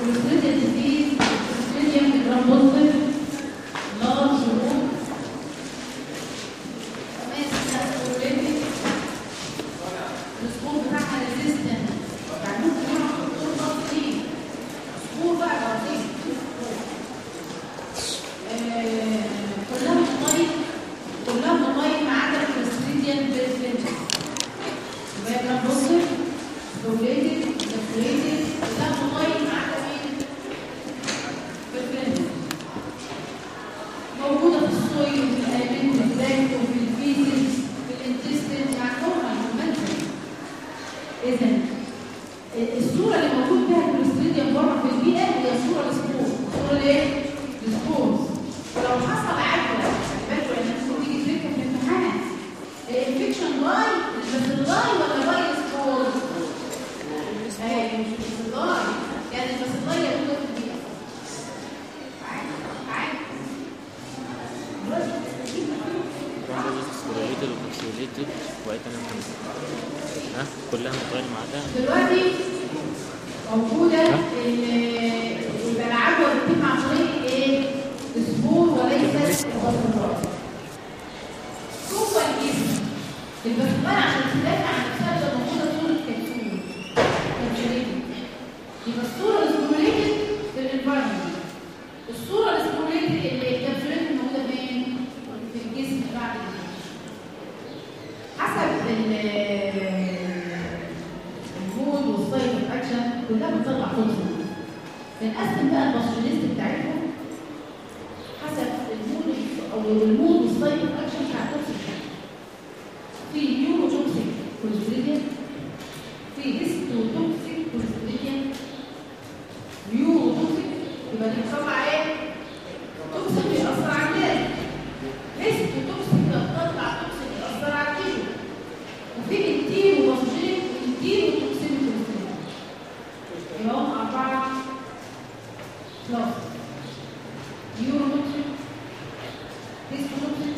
Clostridium disease, Clostridium gram positive, large group. كمان clostridium. السكور بتاعها resistant. يعني ممكن يقع في الدكتور خاص فيه. سكور بقى عظيم. آه، كلها مطايف كلها مطايف ما عدا الكلوستريديان بيرفنتس. يبقى gram positive, related, related, كلها مطايف ما عدا مين؟ بيرفنتس. موجودة في الصوي وفي الآمن وفي الباك وفي الفيزيز في الانتستين يعني نورمال مومنتم إذا الصورة اللي موجود فيها الكوليستريديوم بره في البيئة هي صورة السبور صورة ليه؟ السبورز ولو حصل عدوى خلي بالكوا ان انتوا تيجي تفكر في الامتحان الانفكشن باي بس اللاي ولا باي السبورز؟ ايوه مش بس اللاي يعني بس اللاي موجودة في البيئة عادي عادي سكوريليتد وكونسوليتد وايه تاني ها كلها مطايل ما عدا دلوقتي موجودة ال- يبقى العدوى بتتم عن طريق ايه؟ السبور وليس البكتيريا. جوه الجسم البكتيريا عشان تدافع عن نفسها بتبقى موجودة صورة كبسول كبسوليتد يبقى الصورة السبوريتد في الانفايرمنت الصورة السبوريتد اللي الكبسوليتد موجودة فين؟ في الجسم بعد الجسم حسب ال- المود والسايد اكشن كلها بتطلع توكسين بنقسم بقى الباشوليست بتاعتهم حسب المود او المود والسايد اكشن بتاع التوكسين في نيورو توكسيك كوليستريديا في هيستو توكسيك كوليستريديا نيورو توكسيك يبقى دي بتطلع ايه؟ توكسين بيأثر على الجسم هيستو توكسيك بتطلع توكسين بيأثر على الجسم وفي التير وباسوجين والتير وتوكسين كوليسترول يبقى هم أربعة كلاس يورو توكسين هيستو توكسين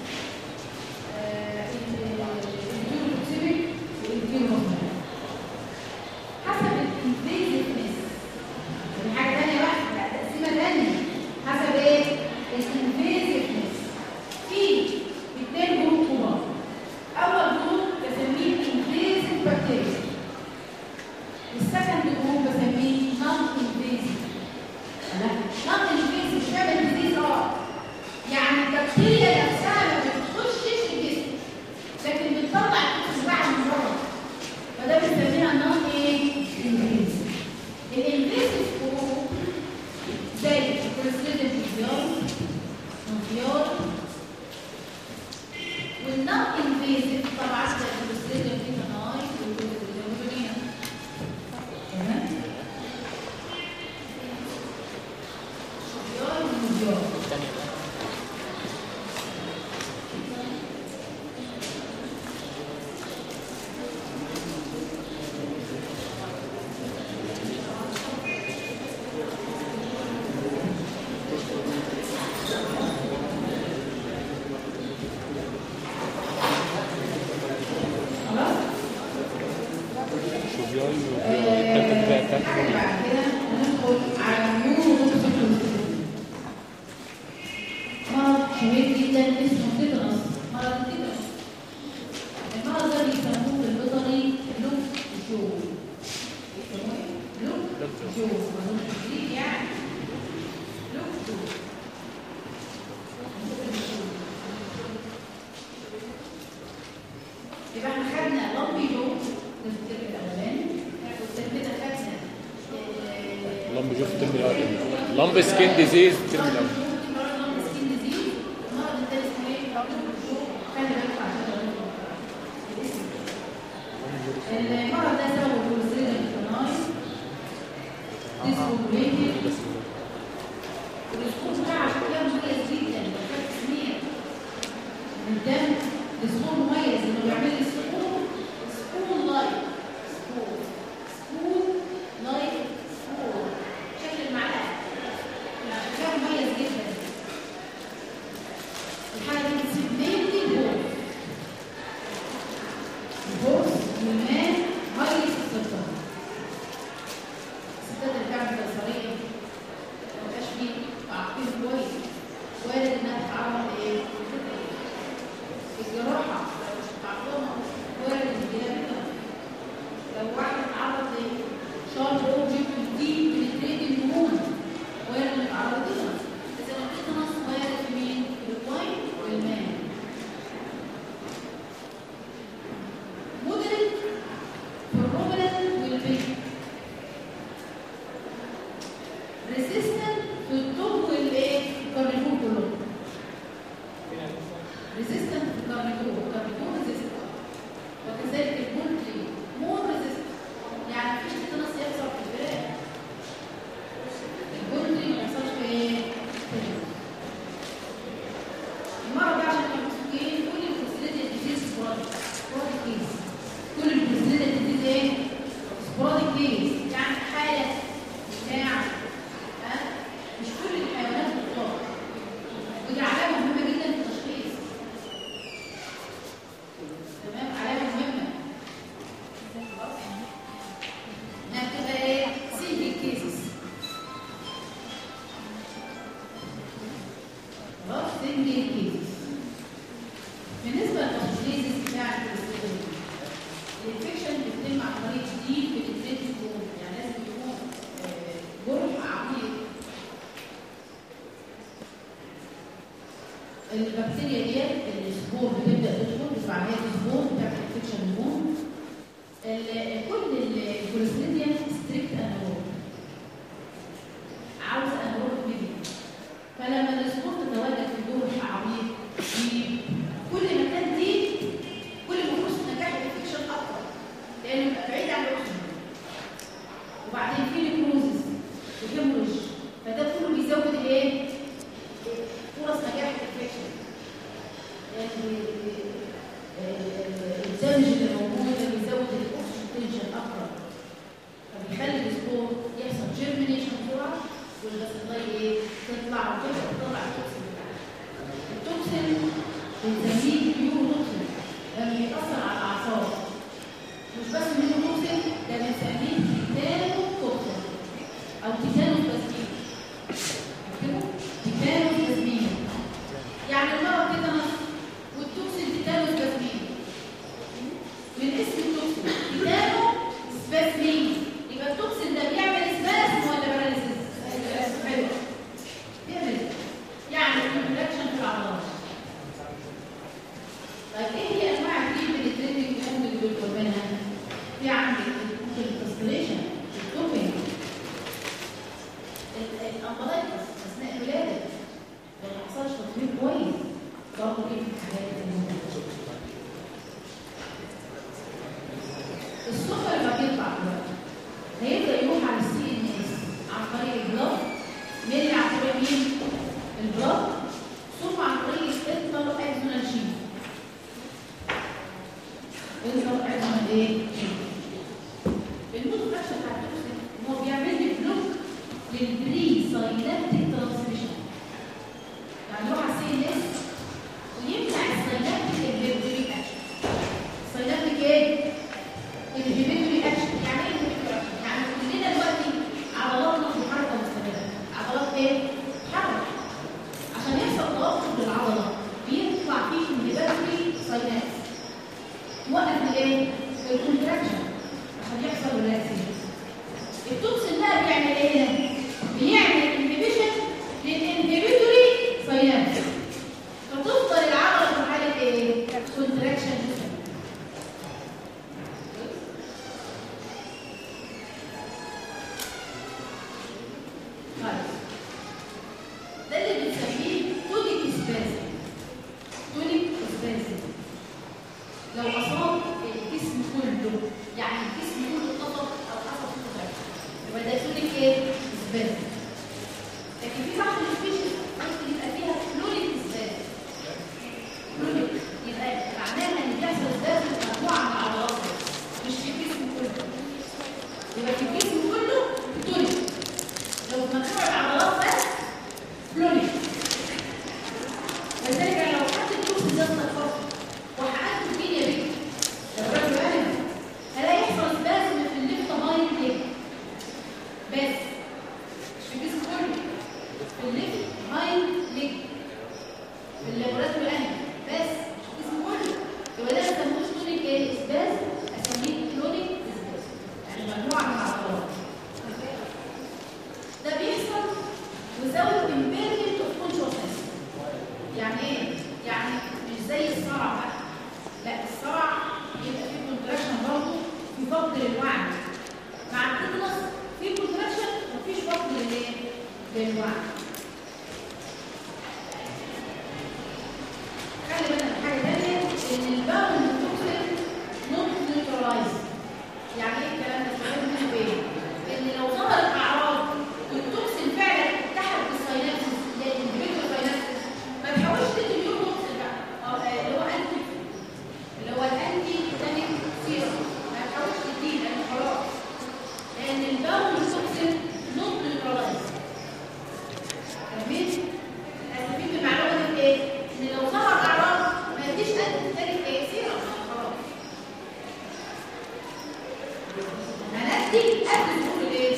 التير توكسين والتير باسوجين حسب الانفيزيفنس دي حاجة تانية بقى لا، تقسيمة تانية حسب ايه؟ الانفيزيفنس في اتنين جروب كبار اول جروب بسميه انفيزيف بكتيريا السكند جروب بسميه نون انفيزيف لا نون انفيزيف بتعمل ديزيز اه يعني البكتيريا نفسها ما بتخشش الجسم لكن بتطلع التوكسين بعد من بره فده بنسميها نون ايه انفيزيف الانفيزيف جروب زي الكوليسترول انفيزيال انفيال والنون انفيزيف طبعا زي الكوليسترول فيتاناي والكوليسترول تمام شوفيار وموزيار الثانيه بقى خلاص شوفياي آه، والثالثه بقى حاجة بتاعت بعد كده هندخل على نيورو مرض شهير جدا اسمه تيتانوس مرض التيتانوس المرض ده بيسموه بالبيطري لوك جو بيسموه ايه؟ لوك جو ملوش تشريح يعني لوك جو يبقى احنا خدنا لمبي جو ده في الترم الاولاني والترم ده خدنا آه، لمب جو في الترم الاول لمب سكين ديزيز الترم الاول مرض سكين ديزيز المرض الثالث اسمه ايه؟ خلي بالك عشان الاسم المرض ده سببه الكوليسترول الفينايل ديسبوبوليتد الدستور بتاعه شكلها مميز جدا بخلاف تسمية الدم دستور مميز انه بيعمل لي سكون سكون لايك سكون سكون لايك سكون شكل المعلقة شكلها مميز جدا لارج اوبجكت دي بنتريد النمون وارد العرض كده اذا التيتانوس وارد في مين؟ في الواين والمان مودريت في الروبلان والبيت ريزيستنت في الطب والايه؟ الكارنيفور كله ريزيستنت في الكارنيفور الكارنيفور ريزيستنت وكذلك البولتري مور ريزيستنت يعني مفيش تيتانوس يحصل في الفراخ البولتري ما يحصلش في ايه؟ في الفراخ. المرة بقى عشان نبقى متفقين كل الفاسيلتي ديزيز سبوراديك سبوراديك كيس كل الفاسيلتي ديزيز ايه؟ سبوراديك كيس يعني حالة بتاع ها مش كل الحيوانات بتطلع ودي علامة مهمة جدا في التشخيص تمام علامة مهمة انها بتبقى ايه؟ سينجل كيسز خلاص سنجل كيسز بالنسبه للتشخيص بتاع الكوليسترول الانفكشن بتتم عن طريق دي بتتريد يعني لازم يكون آه، جرح عميق البكتيريا ديت السبور بتبدا تدخل بتبقى عليها سبور بتعمل انفكشن هرمون ال- كل الكوليستريديا ستريكت انالوج عاوز انالوج ميديا فلما الاسبوع تتواجد في جرح عميق في كل مكان دي كل ما فرصه نجاح الانفكشن اكتر لانه بيبقى بعيد عن الاكسجين وبعدين في نيكروزس وهيموريج فده كله بيزود الايه؟ فرص نجاح الانفكشن يعني الدمج اللي موجود ده بيزود الاكسجين تنشن اكتر فبيخلي الاسبوع يحصل جيرمينيشن بسرعه والباسيلاي ايه تطلع وتبدا تطلع التوكسين بتاعها التوكسين بنسميه بيورو توكسين لما بيأثر على الاعصاب مش بس منه توكسين ده بنسميه تيتانو توكسين او تيتانو باسمين اكتبوا تيتانو باسمين يعني المرض تيتانوس والتوكسين تيتانو باسمين من اسم التوكسين تيتانو سباسمين يبقى التوكسين ده بيعمل سباسم ولا باراليسيس؟ حلو بيعمل يعني كونتراكشن في العضلات طيب ايه هي انواع الديب من التريننج اللي ممكن تدخل منها؟ في عندك ممكن الكونستليشن التوبينج الامبلايكس اثناء الولاده لو ما حصلش تطوير كويس برضه دي من الحاجات اللي ممكن تدخل. السكر لما بيطلع دلوقتي هيبدا يروح على السي ان اس عن طريق البلاد ميلي عن طريق مين؟ البلاد ثم عن طريق الانتر اكزونال شيت انتر اكزونال ايه؟ شيت المود فاكشن بتاع التوكسين ان هو بيعمل لي بلوك للبري ساينابتيك ترانسميشن يعني يروح على السي ان اس ويمنع الساينابتيك انهبيتوري اكشن الساينابتيك ايه؟ الانهبيتوري اكشن يعني ايه الانهبيتوري اكشن؟ يعني كلنا دلوقتي عضلاتنا في حركه مستمره عضلات ايه؟ حركه عشان يحصل توقف للعضله بيطلع فيه انهبيتوري ساينابس توقف الايه؟ الكونتراكشن عشان يحصل ريلاكسيشن التوكسين بقى بيعمل ايه ده؟ بيعمل انهبيشن للانهبيتوري ساينابس فتفضل العضله في حاله ايه؟ كونتراكشن طيب ده اللي بنسميه تونيك سبازم تونيك سبازم لو اصاب الجسم كله يعني الجسم كله اتقطع او حصل فيه تغير يبقى ده تونيك ايه؟ سبازم لكن في بعض السبيشيز ممكن يبقى فيها فلوريك سبازم فلوريك يبقى معناها ان بيحصل سبازم في مجموعه من العضلات مش في الجسم كله يبقى في الجسم كله تونيك لو مجموعة العضلات بس فلونيك لذلك لو حد الجوز ده استغفرت وحققت فين يا بنت لو راجل قال هلاقي يحصل سبازم في الليفت هايند ليج بس الوعي خلي بالك من حاجه ثانيه ان الباول توكسين نوت نيوترلايز يعني ايه الكلام ده استفاد منه ايه؟ ان لو ظهرت اعراض والتوكسين فعلا اتحد بالساينابسس اللي هي الانديفيدوال ساينابسس ما تحاولش تدي نيو توكسين بقى أو، آه، اللي هو انتي اللي هو الانتي تانيك سيرم ما تحاولش تديه لان خلاص لان الباول توكسين نوت نيوترلايز فاهمين؟ استفيد من المعلومه دي ايه؟ ان لو ظهر اعراض ما تديش انتي تانيك ايه سيرم خلاص هندي قبل دخول الايه؟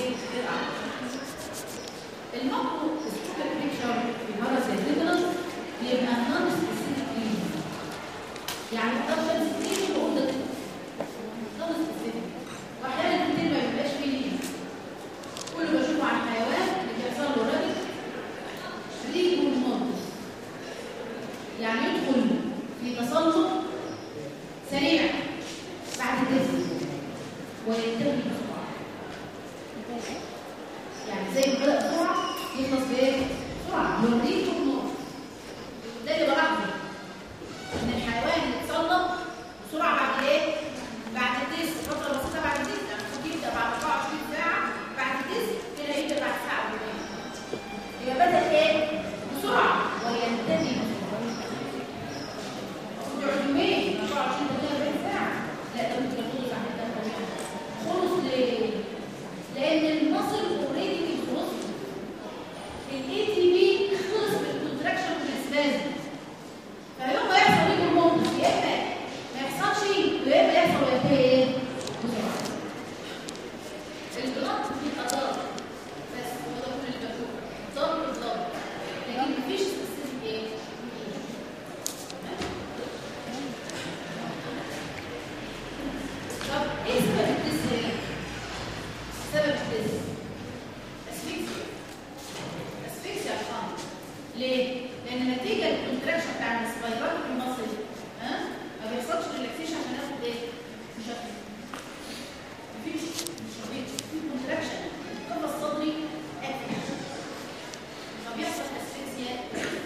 المقر السوبر بيكتشر في المرض زي التيتانوس بيبقى نون سبيسيفيك يعني الضغط سبيسيفيك وقلت نون سبيسيفيك واحيانا كتير ما بيبقاش فيه ليه كل ما بشوفه عن حيوان اللي بيحصل له راجل ريجو مونتس يعني يدخل في تسلط سريع بعد التسلط وينتهي بسرعه يعني زي ما بدأ بسرعة يخلص بايه؟ بسرعة يوريك النقط ده اللي بلاحظه ان الحيوان اللي اتسلط بسرعة بعد ايه؟ بعد التست فترة بسيطة بعد التست يعني المفروض يبدأ بعد 24 ساعة بعد التست كده يبدأ بعد ساعة ويومين يبقى بدأ ايه؟ بسرعة وينتهي بسرعة المفروض يقعد يومين 24 48 ساعة لا ده ممكن ياخد ساعتين ثلاثة خلص ليه؟ لان المصل اوريدي خلص الاي تي بي خلص بالكونتراكشن والاسباز فيوم ما يحصل ايه بالموقف يا اما ما يحصلش يا اما يحصل وينتهي ايه؟ بسرعه البلط بيبقى ضار بس هو ده كل اللي بشوفه ضار بالضار لكن مفيش سبيسيفيك ايه؟ طب ايه سبب الدس هنا؟ سبب الدس اسفكسيا اسفكسيا الخمر ليه؟ لان نتيجه الكونتراكشن بتاع السبايرات في المصل ها ما بيحصلش ريلاكسيشن عشان ياخد ايه؟ مش هاخد مفيش مش مفيش في كونتراكشن القفص الصدري اكتف فبيحصل اسفكسيا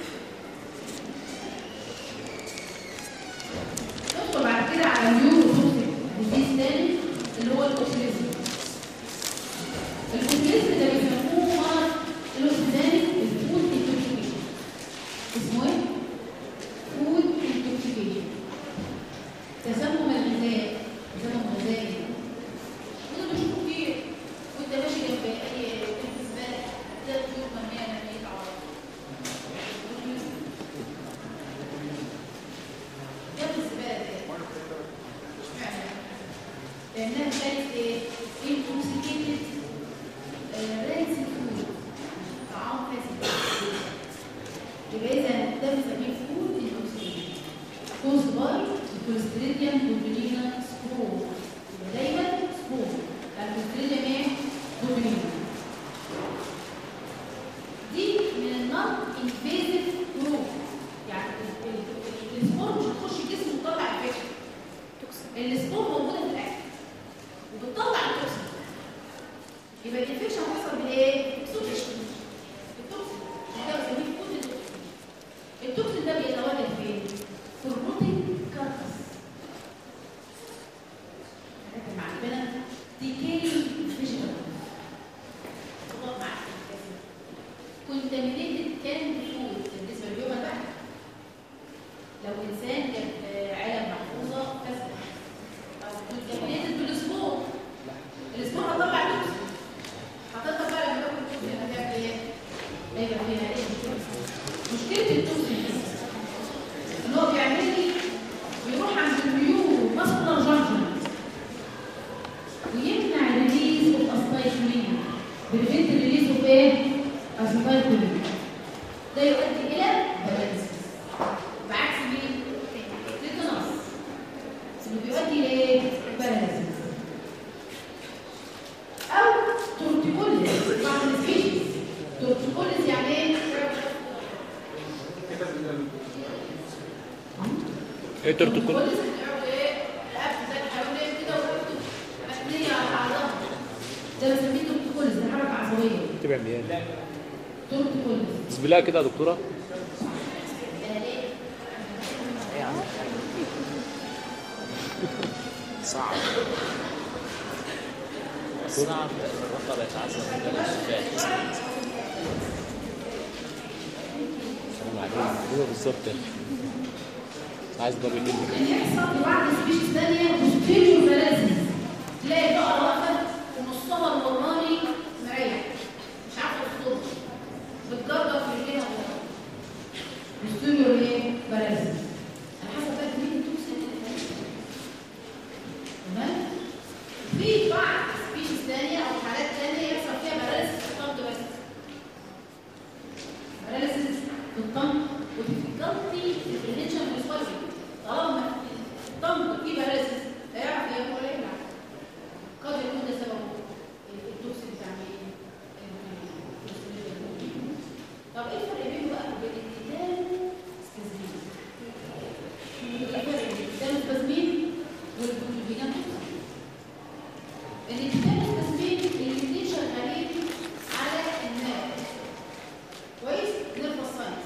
ندخل بعد كده على النيورو توكسيك ديزيز تاني اللي هو الاوتيزم الاوتيزم ده بيسموه مرض الاوتيزاني الفود انتوكسيكيشن اسمه ايه؟ فود انتوكسيكيشن تسمم الغذاء تسمم غذائي وده بنشوفه كتير وانت ماشي جنب اي كلمه زباله تلاقي طيور مرميه مرميه عوارض جنب الزباله دي اشمعنى؟ لانها كانت ايه؟ intoxicated rancid food طعام فاسد يبقى اذا ده بنسميه فود intoxicated caused by Clostridium botulinum spore يبقى دايما spore الكلوستريديوم ايه؟ botulinum دي من النون انفيزيف جروب يعني ال- ال- ال- السبور مش هتخش الجسم وتطلع الفكره السبور موجوده في الاكل وبتطلع التوكسين يبقى الانفكشن هتحصل بالايه؟ بالتوكسين التوكسين ده بنسميه فود التوكسين التوكسين ده بيتواجد فين؟ في الروتين كاركس حاجات المعلبنه ديكاي فيجيتال تضغط معاك كونتامينيتد كان فود بالنسبه لليوم بقى لو انسان جاب آه، علب محفوظه فاسده او كونتامينيتد بالسبور السبور هتطلع توكسين هتطلع بقى لما تاكل توكسين هتعمل ايه؟ هيبقى فيها ايه؟ مشكله التوكسين دي ان هو بيعمل لي بيروح عند النيورو ماسكولار جانكشن ويمنع الريليز اوف اسبايكولين بريفنت الريليز اوف ايه؟ اسبايكولين ده يؤدي الى باراليسيس بعكس مين؟ تيتانوس اللي بيؤدي لايه؟ باراليسيس او تورتيكوليس بعض السبيشيز تورتيكوليس يعني ايه؟ ايه تورتيكول تورتيكوليس بتقعد ايه؟ رقبته زي الحيوان كده ورقبته مبنيه على بعضها ده بنسميه تورتيكوليس ده حركه عصبيه تبع مياه تورتيكولس بسم الله كده يا دكتوره صعب صعب الرقبة يتعذب من الشفات السلام عليكم هو بالظبط يا أخي. عايز دبل ال ان يحصل بعض سبيشيز ثانيه posterior paralysis تلاقي بقى واقفه ونصها الوراني مريح مش عارفه تصوم بتجرجر في رجليها ورا posterior ايه paralysis على حسب بقى كميه التوكسين اللي فيها. تمام في بعض سبيشيز ثانيه او حالات ثانيه يحصل فيها paralysis في الطنط بس paralysis في الطنط وتفكرتي في الريليشن بالسبايسي طالما الطنط فيه paralysis لا يعرف ياكل ولا يبلع قد يكون ده سببه التوكسين بتاع مين؟ طب ايه الفرق بينه بقى وبين التيتان سبازمين؟ ايه الفرق بين التيتان سبازمين والبروتوفينات الاتجاه التسمين الاثنين شغالين على النار كويس نيرفس ساينس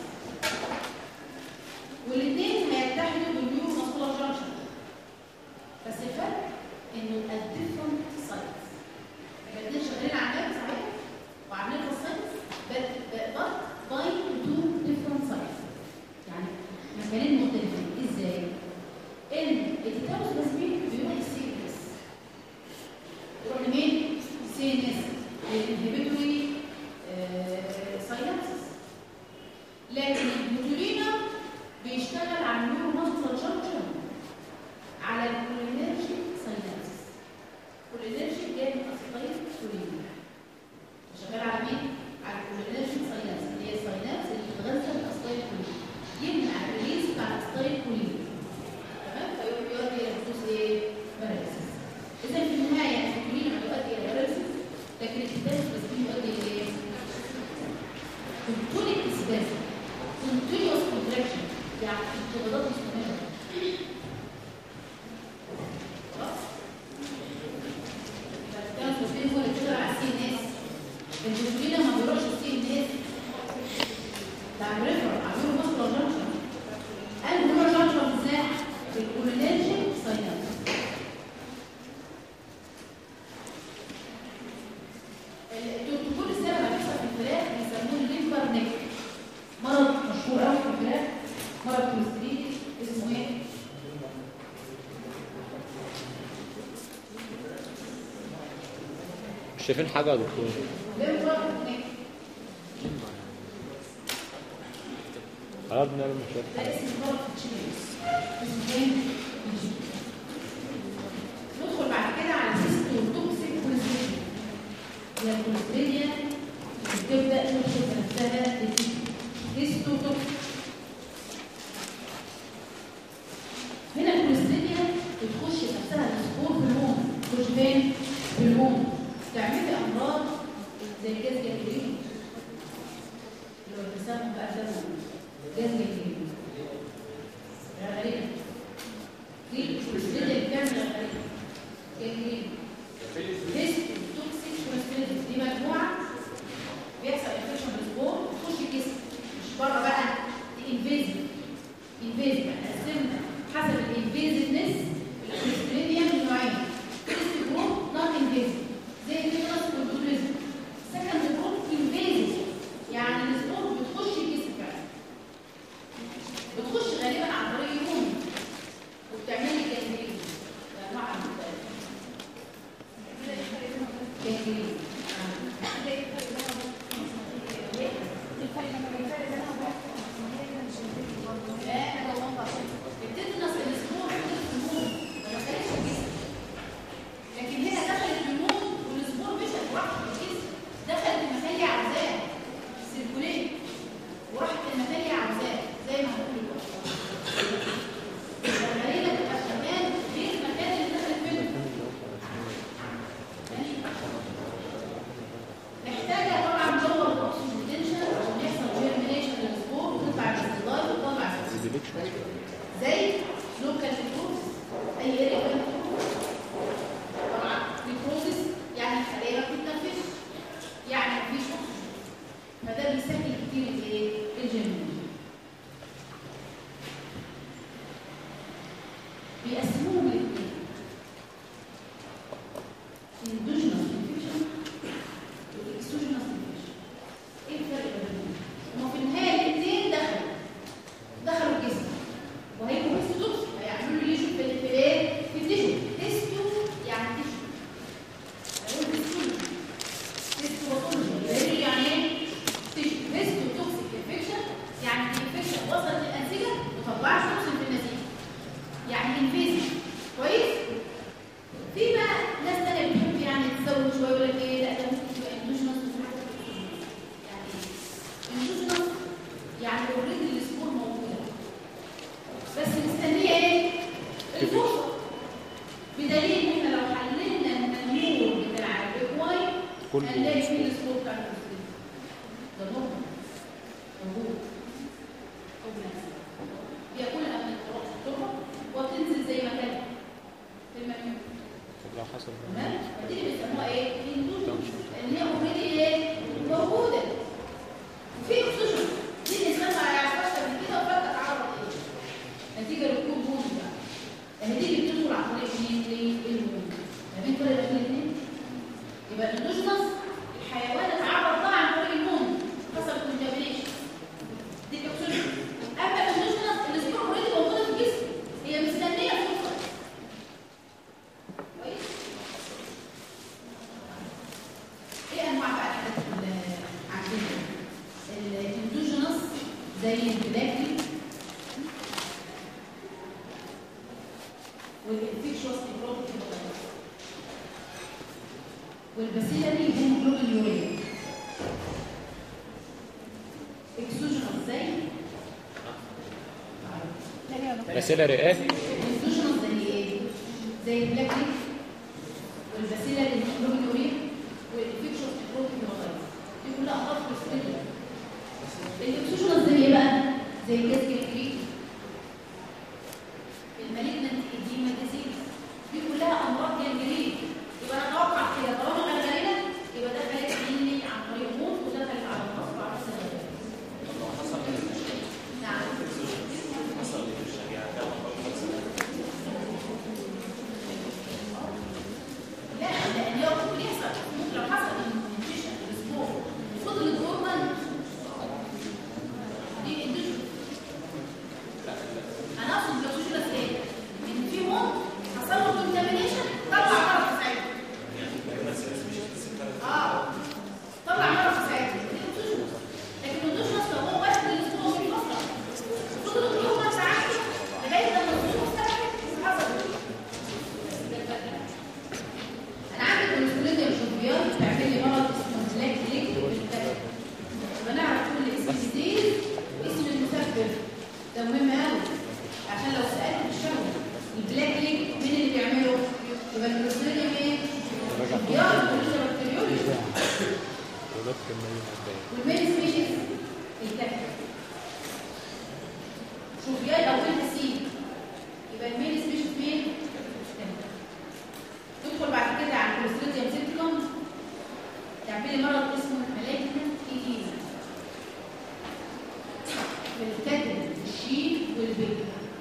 والاثنين هيتحدوا بالنيورو ماسكولار جانكشن بس الفرق انه الديفرنت ساينس الاثنين شغالين على النار صحيح وعلى النيرفس ساينس but but bind to different sites يعني مكانين مختلفين ازاي؟ ان التتابس بسمين بيروح السي اس يروح لمين؟ سي ان اس الانهبيتوري ساينابسس لكن البوتولينا بيشتغل على النيورو ماسكولار جانكشن على الكولينرجي ساينابسس الكولينرجي جاي من اسيتايل كولين شغال على مين؟ على الكولينرجي ساينابس اللي هي الساينابس اللي بتغذى الاسيتايل كولين يمنع الريليز بتاع الاسيتايل كولين تمام فيروح يؤدي الى حدوث ايه؟ باراليسيس اذا في النهايه الكولين هتؤدي الى باراليسيس لكن الكتاب بس بيؤدي الى ايه؟ كونتونيك اسباسم كونتينيوس كونتراكشن يعني انقباضات مستمره خلاص؟ فالكتاب التصوير هو اللي بيشتغل على السي ان اس البروتين ما بيروحش السي ان اس ده على الريفر على الريفر ماسكولار جانكشن قال الريفر جانكشن ازاي؟ الكولينرجي ساينابس التوتوكول السبب هيحصل في الفراخ بيسموه الليمبر نيك مرض مشهور قوي في الفراخ مرض كوليستريتي اسمه ايه؟ مش شايفين حاجه يا دكتور ليمبر نيك خلاص بنعمل مشاكل ده اسم مرض في التشيلز اسمه ايه؟ ندخل بعد كده على الهيستوتوكسيك كوليستريديا هي الكوليستريديا بتبدا تكشف نفسها هيستوتوكسيك هنا الكوليستريديا بتخش نفسها السبور في الهون تخش فين؟ في الهون تعمل لي امراض زي الجاز جانجرين اللي هو بنسميه بقى ده جاز جانجرين غرغرين دي الكوليستريديا اللي بتعمل غرغرين جانجرين هيستوتوكسيك كوليستريديا دي مجموعه بيحصل انفكشن بالسبور تخش الجسم مش بره بقى دي انفيزيف انفيزيف يعني قسمنا حسب الانفيزيفنس الكوليستريديا من نوعين فيرست جروب نون انفيزيف زي الفيروس والبوتوليزم سكند جروب انفيزيف يعني السبور بتخش الجسم فعلا بتخش غالبا عن طريق اليوم وبتعمل لي جانجرين ده انواع مختلفه جانجرين التتنس الاسبوع ما دخلتش الجسم لكن هنا دخلت النوم والاسبوع مشت وراحت الجسم دخلت المكان اللي عاوزاه سيركوليت وراحت المكان اللي عاوزاه زي ما هنقول دلوقتي الغريبه تبقى في مكان غير المكان اللي دخلت منه محتاجه طبعا جوه الاكسجين تنشن عشان يحصل جيرمينيشن للسبور وتطلع الاستيلاي وتطلع السبور زي لوكال نيكروزس اي اريا طبعا نيكروزس يعني الخليه ما بتتنفسش يعني مفيش اكسجين فده بيسهل كله هنلاقي سكوب. فيه السكوب بتاع الكوليسترول ده نورمال موجود بياكلها من التربه وبتنزل زي ما كانت في المنيو طب لو حصل تمام دي اللي بيسموها ايه؟ اندوجين اللي هي اوريدي ايه؟ موجوده في اكسجين دي اللي اسمها يعرفهاش قبل كده وفجاه اتعرض ايه؟ نتيجه لركوب بوز بقى يعني دي اللي بتدخل عن طريق مين؟ للهرمون فاهمين فرق بين الاثنين؟ يبقى الاندوجينس الحيوان اتعرض بقى عن طريق النوم حصل كونتامينيشن دي الاكسجين اما الاندوجينس السبور اوريدي موجوده في الجسم هي مستنيه فرصه كويس؟ ايه انواع بقى الحاجات اللي عندنا الاندوجينس زي البلاكي والانفكشوس نيكروتيك والباسيلاري هيموجلوبين يوريا اكسوجينس زي باسيلاري ايه؟ الاكسوجينس زي ايه؟ زي البلاكي والباسيلاري هيموجلوبين يوريا والانفكشوس نيكروتيك دي كلها امراض كوليسترول الاكسوجينس زي ايه بقى؟ زي الكاسك الكريك المالجنت اديما ديزيز دي كلها امراض جلديه يبقى انا اتوقع كده طالما غلبانه يبقى ده خارج مني عن طريق موت وده خارج على الغصب على السبب نعم لا لان هو ممكن يحصل ممكن لو حصل انفيشن الاسبوع فضل الهرمون دي اندوجين انا اقصد بلاكوش بس ايه ان في موت حصل له كونتامينيشن طلع مرض في ساعتها اه طلع مرض في ساعتها دي اندوجين لكن الاندوجين اصلا هو واحد من الاسبوع في الفتره فضل الهرمون ساعات لغايه لما الظروف سمحت حصل انا عندي كوليسترول الشوفيات بتعمل لي مرض اسمه بلاك ليك بالكلام يبقى نعرف كل اسم جديد واسم المسبب ده مهم قوي عشان لو سالت في الشهر البلاك ليك مين اللي بيعمله يبقى الكوليسترول ايه شوفيات كوليسترول بكتيريولوجي ولاد كمية مبدئية والمين سبيشيز الكافيه شوفيات او السي يبقى المين سبيشيز مين تدخل بعد كده على الكوليستريديوم سيبتيكم تعملي مرض اسمه ملاجنا ايديما بالكتل الشين والبيت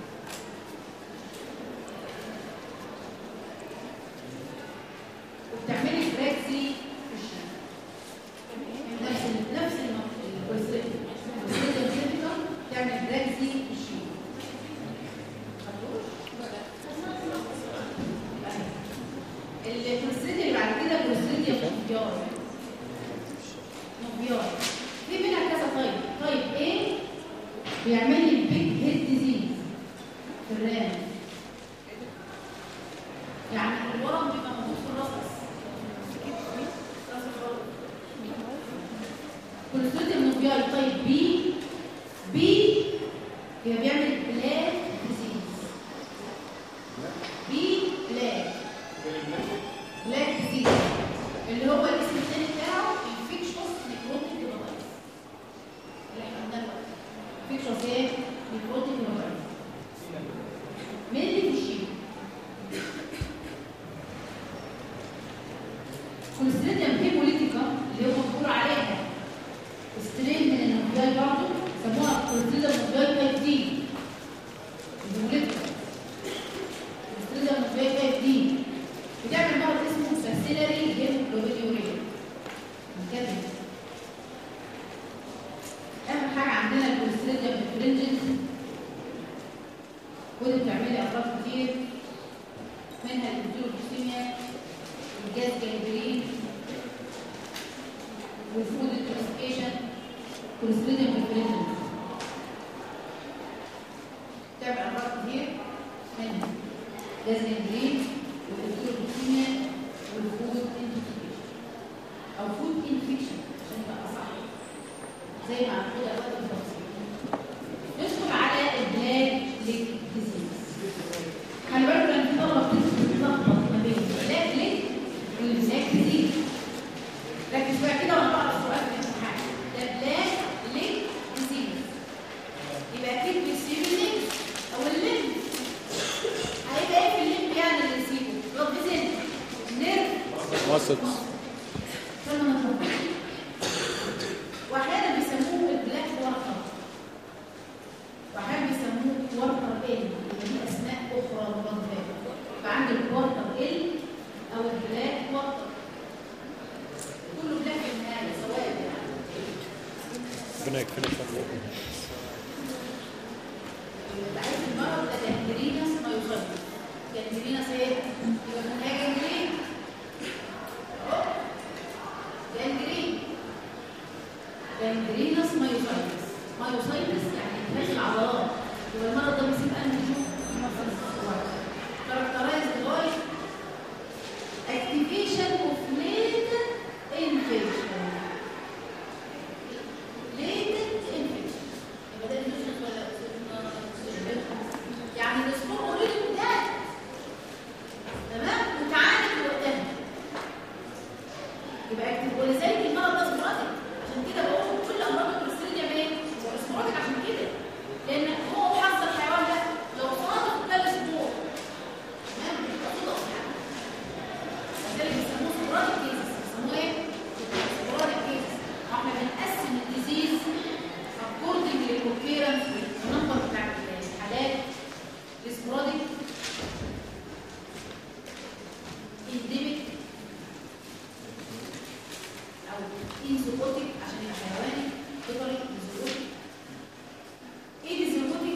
وبتعملي براكسي في الشين نفس ال- نفس الكوليستريديوم الكوليستريديوم سيبتيكم تعمل براكسي في الشين خدوش؟ الكوليسترول اللي بعد كده كوليسترول نوبيار نوبيار في منها كذا طيب طيب ايه بيعمل لي البيج هيد ديزيز في الرام يعني الورم بيبقى موجود في الراس بس راس الورم. كوليسترول نوبيار طيب بي بي يبقى بيعمل بلاك ديزيز بي بلاك بلاك ديزيز اللي هو الاسم الثاني بتاعه انفكشوس نيكروتيك هيباتايتس اللي احنا قلنا دلوقتي انفكشوس ايه؟ نيكروتيك هيباتايتس مين اللي بيشيل؟ كوليستريديوم هيموليتيكا اللي هو بيقولوا عليها سترين من النوبيال برضه سموها كوليستريديوم نوبيال تايب دي الهيموليتيكا كوليستريديوم نوبيال تايب دي بتعمل مرض اسمه باسيلاري هيموجلوبينوريا كده اهم حاجه عندنا الكوليستريديوم فرنجنز ودي بتعملي امراض كتير منها الانتروبوسيميا الجاز جانجرين والفود انتوكسيكيشن كوليستريديوم فرنجنز بتعمل امراض كتير منها جاز جانجرين والانتروبوسيميا والفود انتوكسيكيشن او فود انفكشن عشان يبقى صح زي ما هنقول دلوقتي بالتفصيل ندخل على البلاك ليك ديزيز خلي بالكم ان في طلبه بتتلخبط ما بين البلاك ليك والبلاك ديزيز عشان ما نتلخبطش واحيانا بيسموه البلاك ورقه واحيانا بيسموه كوارتر ال يبقى دي اسماء اخرى مرادفات فعندي الكوارتر ال او البلاك كوارتر كله بلاك في النهايه سواء يعني ربنا يكفينا شر بعيد المرض ده جانجرينس ما يصاب جانجرينس ايه؟ يبقى من هي جانجرين اهو جانجرين جانجرينس ما يصايبس ما يصايبس يعني انتهاك العضلات يبقى المرض ده بيسيب انهي نشوف كاركترايز باي activation of latent infection latent infection يبقى ده infection ولا يعني الاسبوع اوريدي بدات تمام وتعالج وقتها يبقى اكتب ولذلك المرض ده سبوراتيك عشان كده بقول كل امراض الكوليسترول ايه هو سبوراتيك عشان كده لان هو حظ الحيوان ده لو صادف ده الاسبوع تمام بيبقى صدف يعني لذلك بيسموه سبوراتيك كيسز بيسموه ايه؟ سبوراتيك كيسز احنا بنقسم الديزيز according للكوكيرنس والنمبر بتاع الحالات السبوراديك انديميك او انزوكوتيك عشان يبقى حيواني بيطري انزوكوتيك ايه انزوكوتيك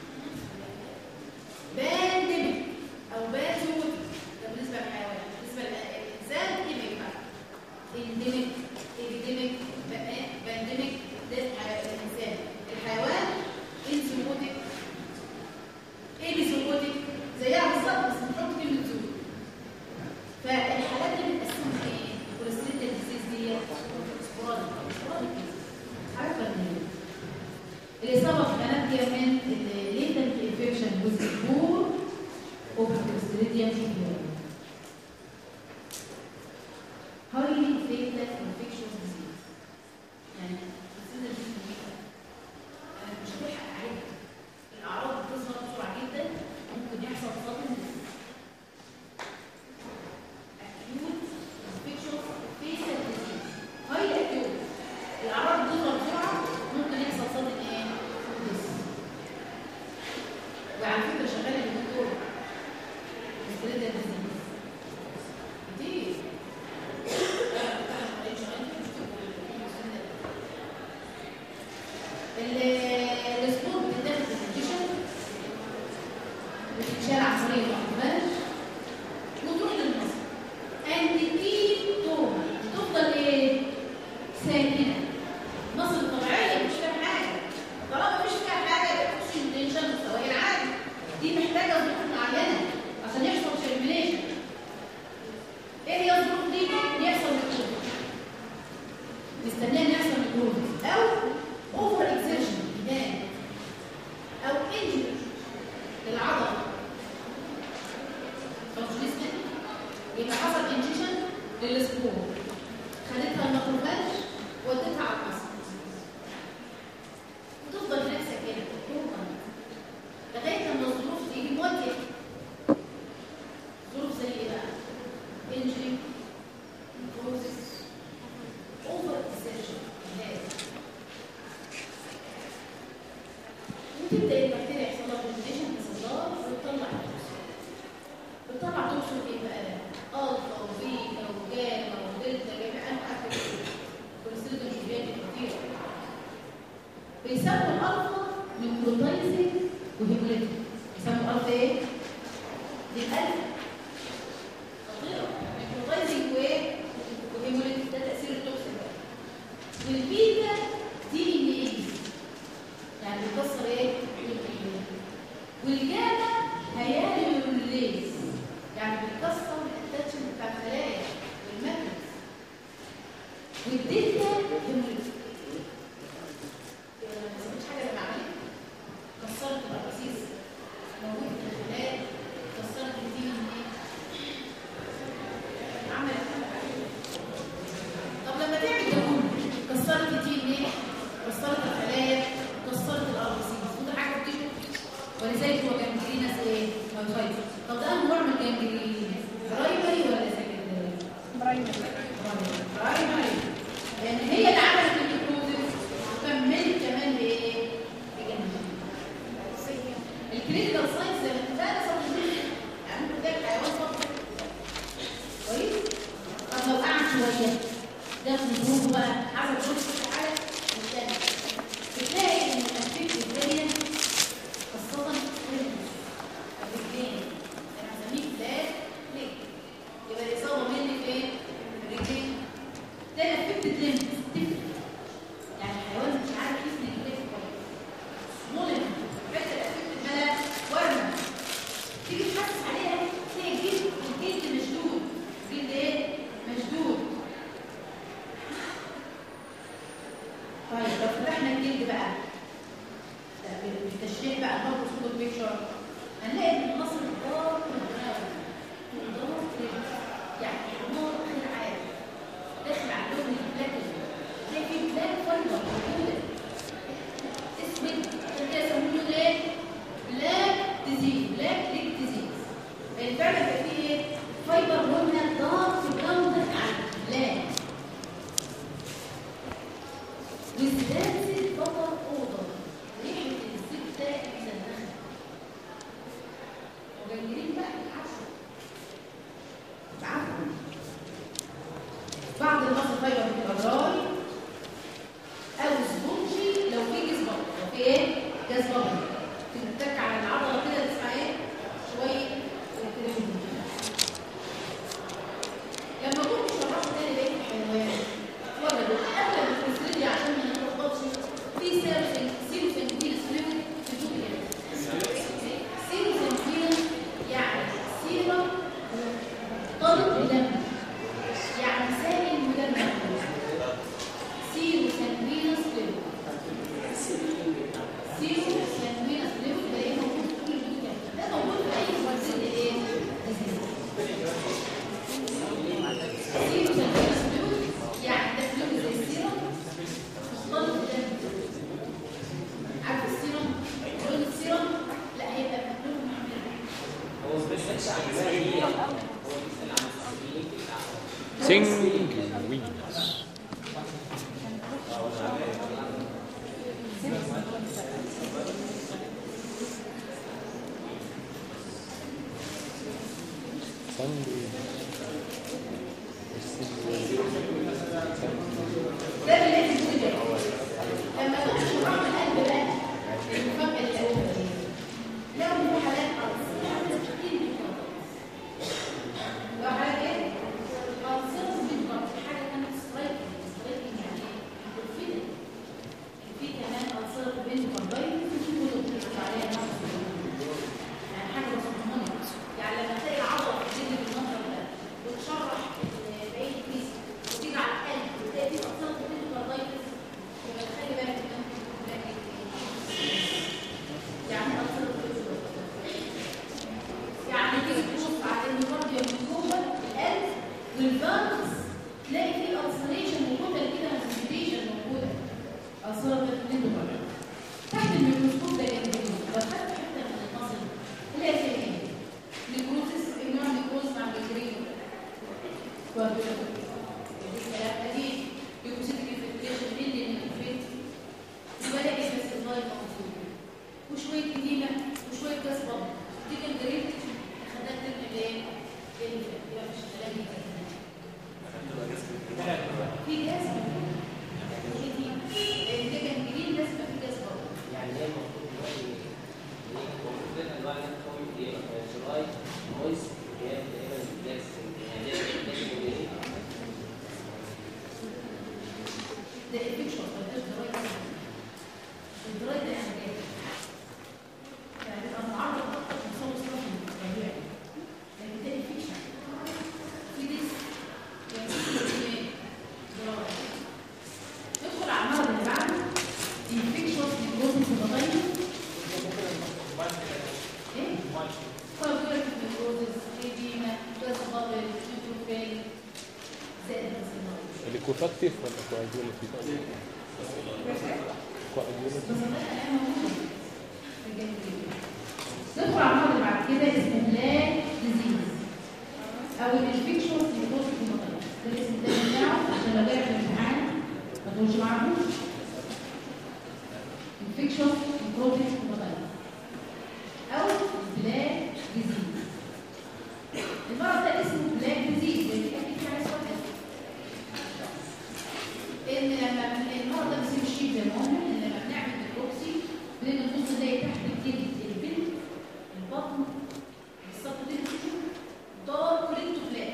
بانديميك او بازوكوتيك ده بالنسبه للحيوان بالنسبه للانسان انديميك بقى انديميك انديميك بانديميك ده الحي- الانسان الحيوان انزوكوتيك ايه بيزوكوتيك زيها بالظبط بس بنحط كلمه زوج فالحالات دي بنقسمها ايه كوليسترول ديزيز دي سبوراديك سبوراديك حاجه فنيه الاصابه في البنات دي من الليتنت انفكشن والزبور اوف كوليستريديم فيبر highly fatal infectious disease يعني السنة دي مهمة. أنا مش هتلحق عليها الأعراض بتظهر بسرعة جدا ممكن يحصل صدمة acute infectious fatal disease highly acute الأعراض بتظهر بسرعة ممكن يحصل صدمة إيه؟ بس. وعلى فكرة شغالة بالدكتور مستردة disease كتير السبور بتتاخد في الكيشن بتتشال عن طريق الأنفاج وتروح للمصر انتيتوما تفضل ايه؟ ساكنة مصر الطبيعية مش فيها حاجة طالما مش فيها حاجة يبقى الاكسجين تنشن مستواه العادي دي محتاجة ظروف معينة عشان يحصل شرمينيشن ايه هي الظروف دي؟ يحصل ميكروب مستنيه ان يحصل ميكروب او اوفر اكسيشن جدال او انجري للعضله ترانسليسمنت يبقى حصل انجيشن للسبور خدتها الماكروفاج وديتها على المصل وتفضل نفسك كده تفضل لغايه لما الظروف تيجي موديه ظروف زي ايه بقى؟ injury, necrosis, over-exertion, health. وتبدأ البكتيريا يحصل لها fermentation كصدار وتطلع توكسين. بتطلع توكسين ايه بقى؟ الفا وبيتا وجاما ودلتا جميع انواع الكوليسترول الجينات كتير. بيسموا الالفا نيكروتايزنج وهيموليتيك. بيسموا الالفا ايه؟ دي الالفا خطيرة ميكروبايزنج وايه وهيموليتيك ده تأثير التوكسين بقى والبيتا دي ان ايه يعني بيكسر ايه البيتا والجاما هياليوليز يعني بيكسر الاتاتشمنت بتاع الخلايا والماتريكس والدلتا هيموليتيك يبقى ما مش حاجه لما عملت كسرت الاباسيس موجود في الخلايا كسرت الدي ان ايه عملت طب لما تعمل ده كله كسرت الدي ان ايه كسرت الخلايا كسرت الاربسيس وده حاجه بتيجي ولذلك هو جانجرينس ايه مايوسايتس طب ده انواع من الجانجرين برايمري ولا سكندري برايمري برايمري شويه ده ظروفه بقى حسب ظروف كل حاجه والتاني بتلاقي ان الافكت الفيريانت خاصه الرجلين الرجلين انا هسميه فلاش ليك يبقى الاصابه مني فين؟ الرجلين ده الافكت الليمب تفرق يعني الحيوان مش عارف يسند رجليه كويس مولد حتى الافكت الملا ورمه تيجي تحسس عليها تلاقي الجلد الجلد مشدود الجلد ايه؟ مشدود طيب لو فتحنا الجلد بقى ده بالتشريح بقى برضه صوت البيكشر هنلاقي ان المصل دار دار يعني حمار غير عادي داخل على اللون البلاك تلاقي فيه بلاك فايبر موجوده اسود عشان كده يسموه ايه؟ بلاك ديزيز بلاك ليك ديزيز فعلا بيبقى فيه ايه؟ فايبر لونها دارك براون عن بلاك وزداد بطل اوضه ريحه الزيت ده مسننه وجايين بقى العسل بعفو بعض المصل فايبر بتبقى دراي او سبونجي لو في جاز بابل لو في ايه جاز بابل تتك على العضله كده تسمع ايه شويه الكريم لما كنت شرحت تاني بقيه الحيوان وجدوا اغلب الكريستالية عشان ما نتلخبطش في سيروسين سيروسين فلويد في جوه الجسم سيروسين فيلم يعني سيرم طالب دم يعني سائل مدمر سيرو سانوينس فلويد سيرو سانوينس فلويد ده ايه موجود في كل الجسم ده موجود في اي مغذي ايه سيرو سانوينس فلويد يعني ده فلويد زي السيرم مختلط بدم عارف السيرم لون السيرم لا هيبقى لون محمر هو ما بيسالش عن زي هو بيسال عن السليك بتاعه سينجوينس ده اللي لازم تدرك لما تخش رحم القلب بقى المفاجاه اللي اقولها دي لو في حالات ألسر يعني كتير من لو حالات ايه؟ ألسر بالضبط حاجه كانت سترايكنج سترايكنج يعني ايه؟ الفيلم في كمان ألسر بين فردين في كتب بتكتب عليها نقص يعني حاجه مصممه يعني لما تلاقي العضله بتجري بالمنظر ده وتشرح باقي الجسم وتيجي على القلب وتلاقي فيه اطفال بتجري بالفردين يبقى خلي بالك ان انت تلاقي يعني اطفال بتجري بالفردين يعني تيجي تبص على الميكارديوم من جوه القلب والفالفز تلاقي فيه الالسريشن موجوده كده مانيفيستيشن موجوده السرطان الكليدوبر تحت الميكروسكوب ده جنب لو خدت حته من المصل تلاقي فيها ايه؟ نيكروزس نوع نيكروز مع الجرين الكلام قديم يوكسيتيك انفلتريشن اللي الانفلت يبقى ده اسم السيرفايف موجود وشويه كديمه وشويه جاز بابل تيجي الجرين خدت الايه؟ يبقى مش هتلاقي في جاز موجود كديم ده كان جرين لازم يبقى في جاز بابل يعني هي المفروض دلوقتي المفروض ان الانواع اللي انت قلت ايه جولاي مويس اللي هي تقريبا بلاكس يعني هي بلاكس ايه ده البيكشر ده الدراي الدراي ده يعني ايه؟ يعني بيبقى معرض اكتر من صوت صوت الطبيعي لكن ده البيكشر في ديس يعني في ايه؟ دراي ندخل على المرض اللي بعده البيكشر نيكروزيس البطيني ايه؟ كاربيرك نيكروزيس ايديما جاز بابل نيوتروفيل زائد الانسولين الكوفاكتيف ولا كواجوليتيف؟ كواجوليتيف ندخل على المرض اللي بعد كده اسمه بلاك ديزيز او الانفكشن نيكروز في المطر ده الاسم ده بتاعه عشان لو جاي في الامتحان ما تقولش ما اعرفوش انفكشن نيكروز في المطر او بلاك ديزيز المرض ده اسمه بلاك ديزيز لان اكيد في حاجه اسمها كده لان لما المرض ده بيصير شيء زي ما قلنا ان لما بنعمل بيكروكسي بنبدا نبص نلاقي تحت الجلد البنت البطن السبتين دار كوريكتو فلات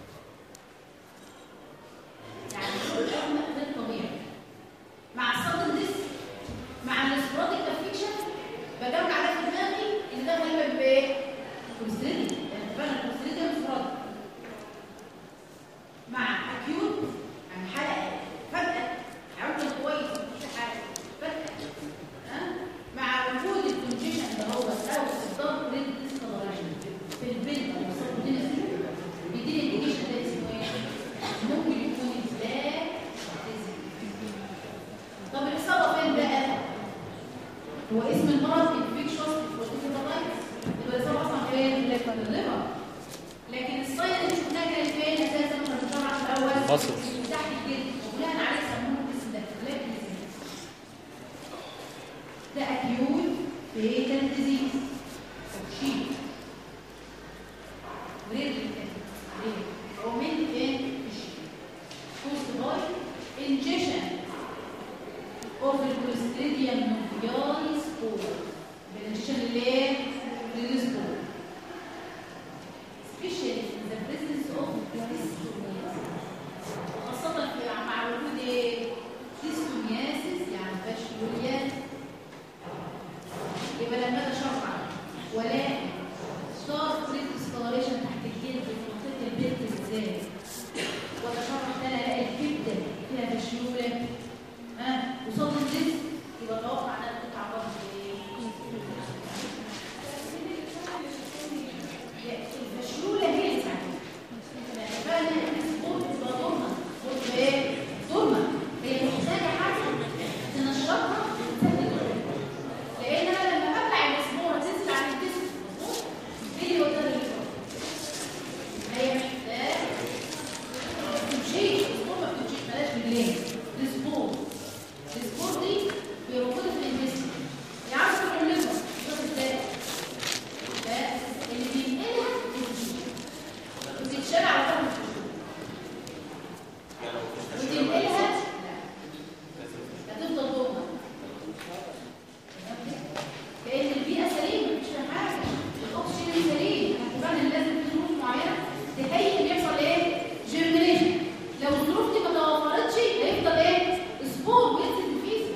يعني كل الأغمى غير طبيعي مع الصدر ديس مع الاسبراتيك افكشن بجمع ده في دماغي ان ده غالبا بايه؟ كوليسترول يعني فعلا الكوليسترول انفراد مع اكيوت يعني حلقه فجاه عودة كويس مفيش حاجه فجاه ها مع وجود الكونجيشن اللي هو او الضغط ريد ديسكولاريشن في البنت او الصوت بيديني الانديكيشن ده اسمه ايه؟ ممكن يكون ازاي طب الاصابه فين بقى؟ هو اسم المرض انفكشوس فوسفوتايتس يبقى الاصابه اصلا فين؟ في الليفر لكن الصيد اللي شفناها كانت فين اساسا كنا بنشرح في الاول مصر. تحت الجلد وبناء عليه سموه الاسم ده فلاك ده اكيوت فيتال ديزيز تبشير ورير رير هو من فين؟ caused by ingestion of the Clostridium nuclearis spore. بالingestion اللي ايه؟ للسبور. Especially in the presence of dystomiasis. وخاصة في مع وجود ايه؟ dystomiasis يعني فاشيوليا. يبقى لما اجي اشرح ولا صار فريد ديسكولاريشن تحت الجلد في منطقة البيت ازاي؟ وتشرح ان انا الاقي الكبده فيها تشيوله ها وصوت الجسم يبقى اتوقع ان انا كنت عباره ايه؟ الفشوله هي اللي ساعدتني يعني فعلا السبورت تبقى دورمه سبورت ايه؟ دورمه هي محتاجه حاجه تنشطها وتسهل لان انا لما ببلع الاسبوره تنزل على الجسم مظبوط؟ هي اللي وتر هي محتاجه بتمشيش الاسبوع ما بتمشيش بلاش رجلين الاسبوع الاسبوع دي بيبقى موجوده في الجسم يعرف كل الليفر شوف ازاي اللي بينقلها بتمشي وتتشال على ظهر وتنقلها لا هتفضل جوه كأن البيئة سليمة مش فيها حاجة الأكسجين سليم فعلا لازم في ظروف معينة تهيئ بيحصل ايه؟ جيرمينيشن لو الظروف دي ما توفرتش هيفضل ايه؟ سبور وينزل في الفيزا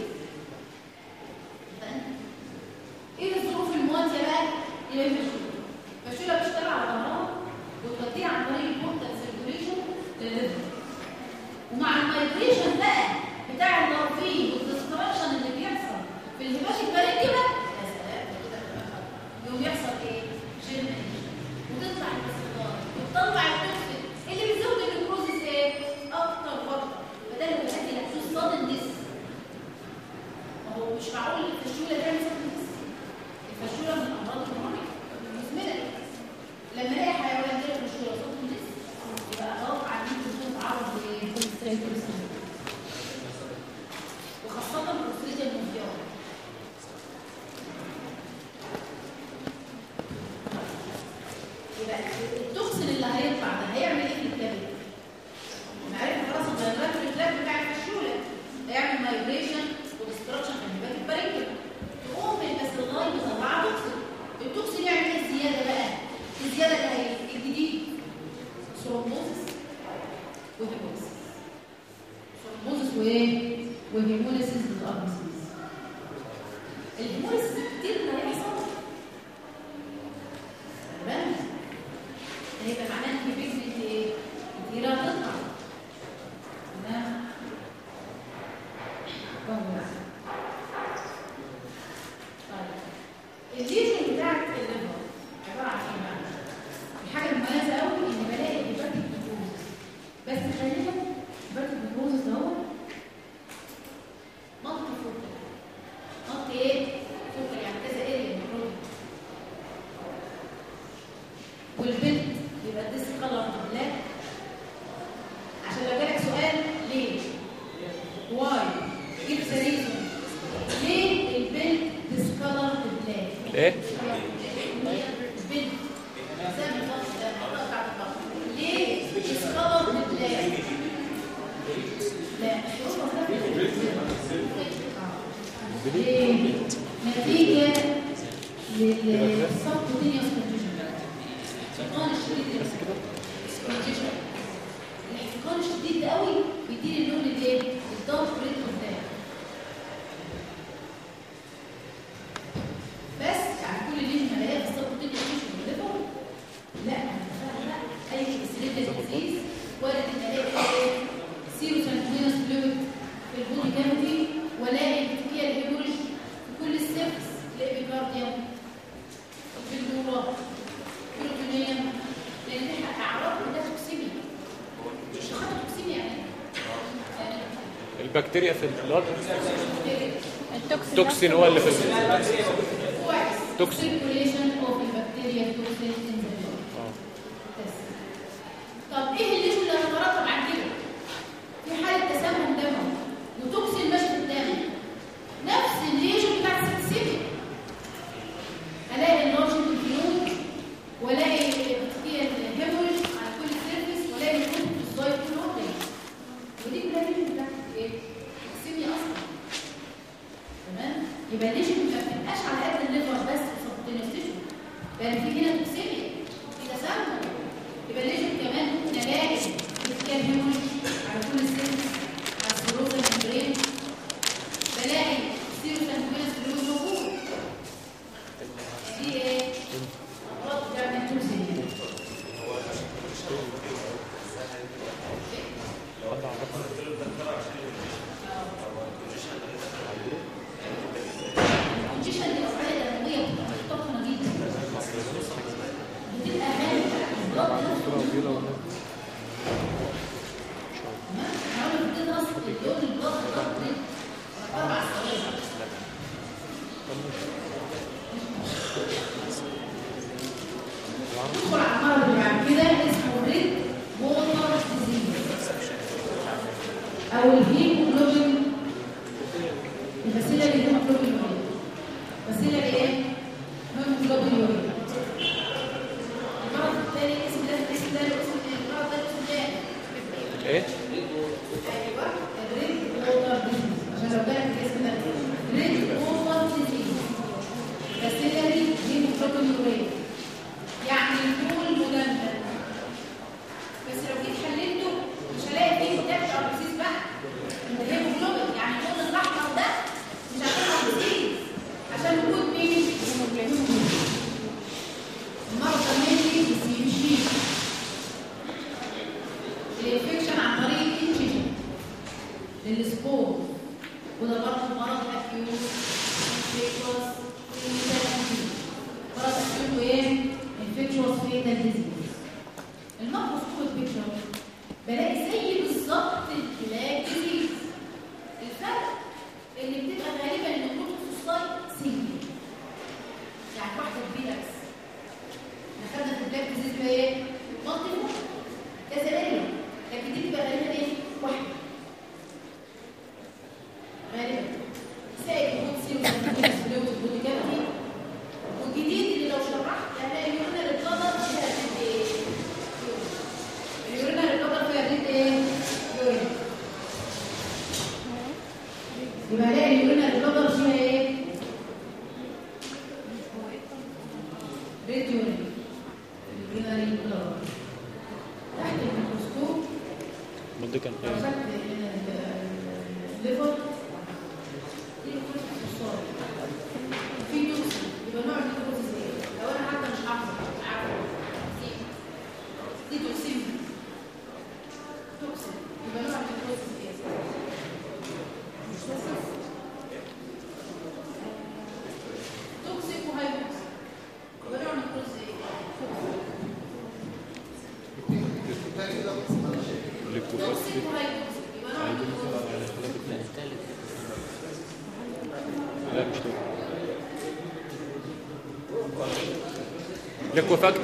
ايه الظروف المواتية بقى؟ يبقى فشولة فشولة بتشتغل على ظهرها وتوديها عن طريق البورتال سيركوليشن للليفر ومع المايجريشن بقى بتاع النورفين والدستراكشن اللي بيحصل في الهباشي البارنكيما يا سلام يوم يحصل ايه؟ جيرمينيشن وتطلع البسيطات وتطلع التوكسين اللي بيزود النيكروزيس ايه؟ اكتر فتره فده اللي بيؤدي لحدوث صدن ديس ما هو مش معقول الفشوله تعمل صدن ديس الفشوله من الامراض الكرونيه المزمنه لما الاقي حيوان جاي فشوله صدن ديس يبقى اتوقع ان انت تكون تعرض لكوليسترول وخاصه الكوليسترول المنفيار يبقى التوكسين اللي هيطلع ده هيعمل ايه في الكبد؟ عرفنا خلاص الفيروسات الفلاج بتاع الفشوله هيعمل مايجريشن وديستراكشن في الهبات البارنكيما تقوم الباسيلاي مطلعه توكسين التوكسين يعمل ايه الزياده بقى؟ الزياده اللي هي الجديد ثرومبوزس وهيموليسيس ثرومبوزس وايه؟ وهيموليسيس للارمسيس الهيموليسيس كتير اللي هيحصل تمام هيبقى معناه ان في فكره ايه كتيره هتطلع تمام كويس طيب الليجن بتاعت الليفر عباره عن ايه بقى الحاجه المميزه قوي ان بلاقي هيباتيك نيكروزس بس غالبا هيباتيك نيكروزس ده هو نقط فوكال نقط ايه فوكال يعني كذا اريا نيكروزس والبنت يبقى ديس كلر بلاك عشان لو جالك سؤال ليه واي جيب ريزون ليه البنت ديس كلر بلاك ايه؟ البنت زي ما الخط ده الخط بتاعت الخط ليه ديس كلر بلاك لا الشروط كافيتي والاقي البكتيريا الهيموريج في كل السيرفس الاقي بيكارديا البلدورة بروتونيوم لان دي اعراض ده توكسيميا مش خاطر توكسيميا يعني يعني البكتيريا في البلاد التوكسين التوكسين هو اللي في ال- كويس توكسين. circulation of the bacteria toxin in the blood اه بس. طب ايه اللي اللي هيترتب عن كده؟ في حاله تسمم دموي وتوكسين ماشي في الدم نفس الليجن بتاع السكسيميا الاقي اللارج الفيوم والاقي بكتيريا الهيموريج على كل السيرفيس والاقي الكتب في الزايد كل واحده ودي كلها ليجن بتاعت ايه؟ السكسيميا اصلا تمام يبقى الليجن ما بتبقاش على قد الليفر بس وسبكوتينيوس تيشو بل في هنا توكسيميا في تسمم يبقى الليجن كمان ممكن الاقي بكتيريا الهيموريج على كل السيرفيس على السيروزا الممبرين بلاقي سيروسا الممبرين موجود دي ايه؟ امراض بتعمل توكسيميا حد عرفها الكونجيشن دي أوعية دموية بتبقى ضخمة جدا بتبقى غالية الضغط نفسه تمام؟ حاول تدرس اليوم الضغط ضغط أربع ثواني ندخل على المرض اللي بعد كده اسمه ريد ووتر ديزيز أو الهيموجلوبين البسيلة اللي هيموجلوبين يوريا بسيلة ايه؟ هيموجلوبين يوريا المرض الثاني اسم ده الاسم ده الاسم ده المرض ده الاسم ده ايه ايوه الريد ووتر ديزيز عشان لو جالك الاسم ده ريد ووتر ديزيز بسيلري هيموجلوبين يوريا يعني البول مجمد بس لو جيت حللته مش هلاقي فيه داش اربسيس بقى الهيموجلوبين يعني اللون الاحمر ده مش عشان اربسيس عشان وجود مين؟ هيموجلوبين المرض ده مينلي بيمشي الانفكشن عن طريق الانفكشن للسبور وده برضه مرض اكيوت انفكشوس مرض اكيوت وايه؟ انفكشوس فيتال ديزيز الميكروسكوب بيكتشر بلاقي زي بالظبط البلاك ديزيز الفرق اللي بتبقى غالبا ان الكتب في السلايد سنجل يعني واحده كبيره بس احنا خدنا في البلاك ديزيز بقى ايه؟ مالتي كذا اريا لكن دي بتبقى غالبا ايه؟ واحده غالبا سائل وجود سيروس فلويد بودي كافيتي والجديد اللي لو شرحت هتلاقي اليورينال البلادر فيها ريد ايه؟ اليورينال البلادر فيها ريد ايه؟ يورين يبقى هلاقي اليورينال البلادر فيها ايه؟ ريد يورين اليورينال البلادر تحت الميكروسكوب المده كان لو ايه خدت الليفر دي الكتب في الصور في توكسين يبقى نوع النيكروزيس ايه؟ لو انا حتى مش حافظه مش عارفه دي دي توكسين توكسين يبقى نوع النيكروزيس ايه؟ مش توكسين توكسيك وهايبوكسيك يبقى نوع النيكروزيس ايه؟ الليكوفاس توكسيك وهايبوكسيك يبقى نوع النيكروزيس لا مش ده ليكوفاكت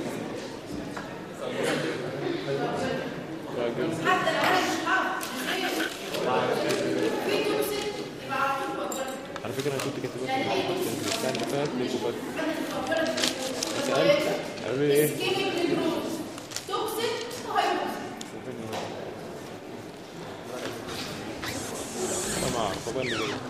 حتى لو انا مش حافظ في توكسين يبقى على طول بقدر على فكره انا كنت كاتبها في الكتاب بتاع اللي فات ليكوفاكت سالت سألت قالوا لي ايه سكيننج للجروز توكسيك وهايبوكسيك طبعا طبعا اللي جاي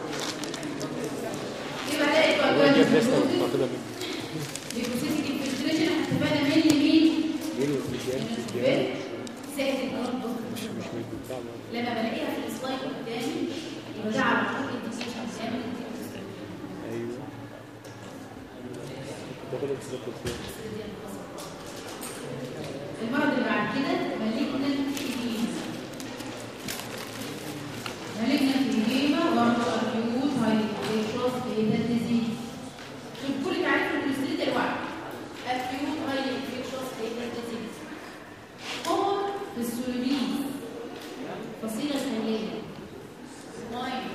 يبقى الاقي هو جاب لسه كوابان واخدها من ليكوسيتيك انفلتريشن هتبقى مين لمين؟ مين والفيديوهات من الفيديوهات السبيل زائد البلد مش مش من البتاع ده لما بلاقيها في السلايد قدامي يبقى ده على طول الديسيشن بيعمل الديسيشن ايوه ده كله بتظبط فيه المرض اللي بعد كده مالجنان هيمين مالجنان هيمين انفكشوس ديزيز شوف كل تعريف الكوليسترول الواحد اكيوت هاي انفكشوس ديزيز هو في السوليبيز فصيله شهريه واين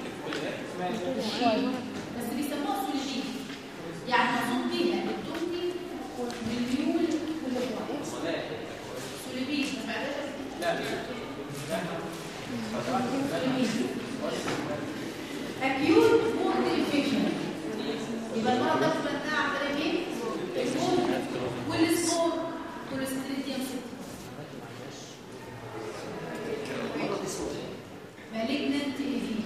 بس بيسموها سوليبيز يعني مقصود بيها التركي والميول سوليبيز ما سمعتهاش acute wound infection يبقى المرض ده بتبقى عن طريق ايه؟ الوند والسمور كوليستريديوم malignant edema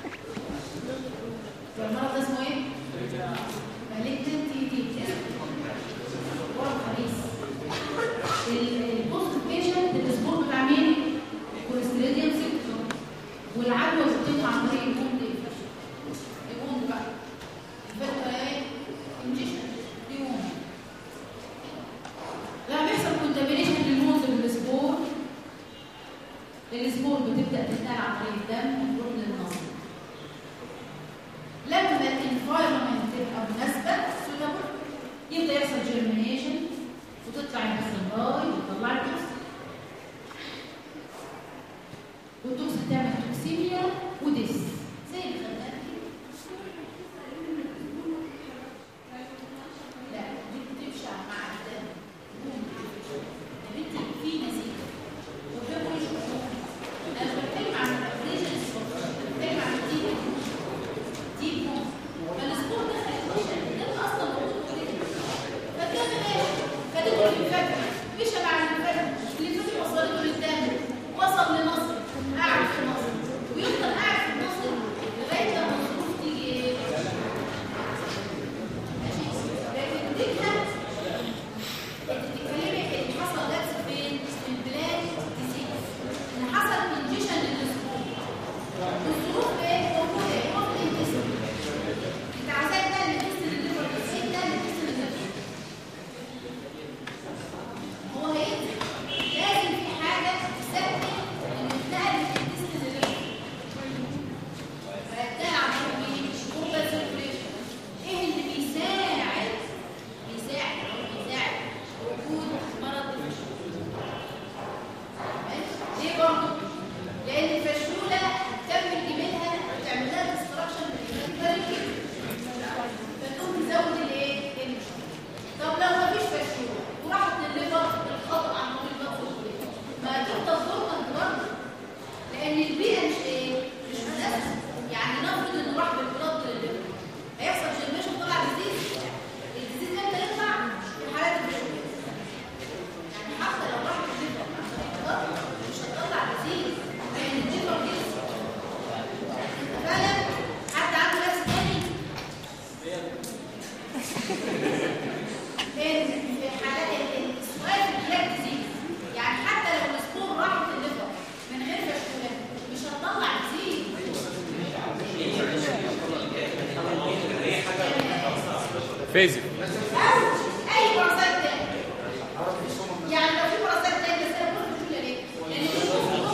فالمرض ده اسمه ايه؟ malignant edema ورم خبيث البوست بيشنت السمور بتاع مين؟ كوليستريديوم سيكتور والعدوى بتطلع عن طريق الوند انفكشن الوند بقى الفكره ايه؟ انجكشن دي وند لما بيحصل كونتامينيشن للوند بالسبور السبور بتبدا تتنقل عن طريق الدم وتروح للنصر لما الانفايرمنت تبقى مناسبه suitable يبدا يحصل جيرمينيشن وتطلع الباسنجاي وتطلع التوكسين والتوكسين تعمل توكسيميا وديس زي اللي خدناها كده. لا دي بتمشي مع الدم يا بنتي في نزيف وده كل شهور انا مش بتكلم عن الابريشن بتكلم عن الديب ديب فالسبور ده هيخش الدم اصلا موجود كده فالدم ايه؟ فدخل في الفتح مشى مع الفتح اللي فتح وصلته للدم وصل لمصر قاعد في مصر ويفضل قاعد في مصر لغايه لما الظروف تيجي ايه؟ ماشي لكن دي كانت انت بتتكلمي ان حصل لبس فين؟ في البلاد ديزيز ان حصل انجيشن للسكول والظروف ايه؟ موجوده ايه؟ هو في الانتستين انت عايزاه ده الانتستين الليفر الانتستين ده الانتستين الليفر هو هينزل لازم في حاجه تثبت ان اتنقل من الانتستين للليفر فيتنقل عن طريق مين؟ اوبن سيركيوليشن ايه اللي بيساعد بيساعد أو بيساعد وجود مرض الفشل ماشي؟ ليه برضه؟ لأن الفشولة تكمل جميلها وتعمل لها ديستراكشن بالإنفكتوري فتقوم تزود الإيه؟ الفشل. طب لو مفيش فشولة وراحت للليفر الخطأ عن طريق الفشل ما تفضل ضربا برضه لأن البيئة مش إيه؟ مش مناسبة يعني نفرض إنه راح بالبلط للليفر هيحصل جيرميشن طلع ديزيز الديزيز امتى يطلع؟ في حالات الفشل يعني حتى لو راح الليفر عن طريق الضغط مش هتطلع ديزيز لأن الليفر لسه فعلا حد عنده نفس تاني ان في حالات ال- السؤال في البلاك ديزيز يعني حتى لو السبور راحت الليفر من غير فشولات مش هتطلع ديزيز فيزي او اي مرضات تاني يعني لو في مرضات تانية بس انا بقول فشولة ليه؟ لان في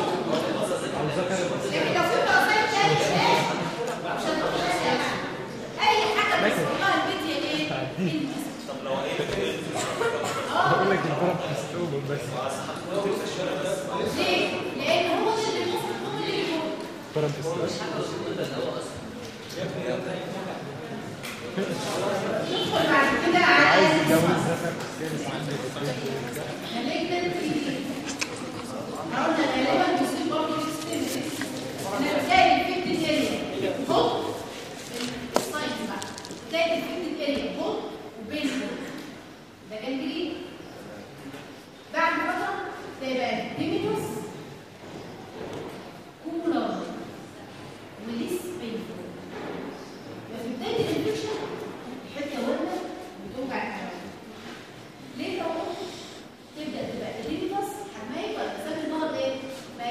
لكن لو في مرضات تانية مش هتطلع اي حاجه بيحصلها الفيديو ايه؟ طب لو بقول لك الفرق بتستوعب بس ليه؟ لان هو ده اللي المفروض هو اللي يقول فرق بتستوعب ندخل بعد كده على عايز يتجوز ذكر malignant disease. قلنا غالبا بيصيب برضه في السن انا بتلاقي الانفكتد اريا فوق السايت بقى بتلاقي الانفكتد اريا فوق وبين ده جنجرين بعد فتره تلاقي بقى ديميتوس كولار وليس بينفول في بدايه الانفكشن حته ورمه بتوجع الحيوان ليه لو تبدا تبقى الريبس حجمها يكبر بسبب المرض ايه؟ ما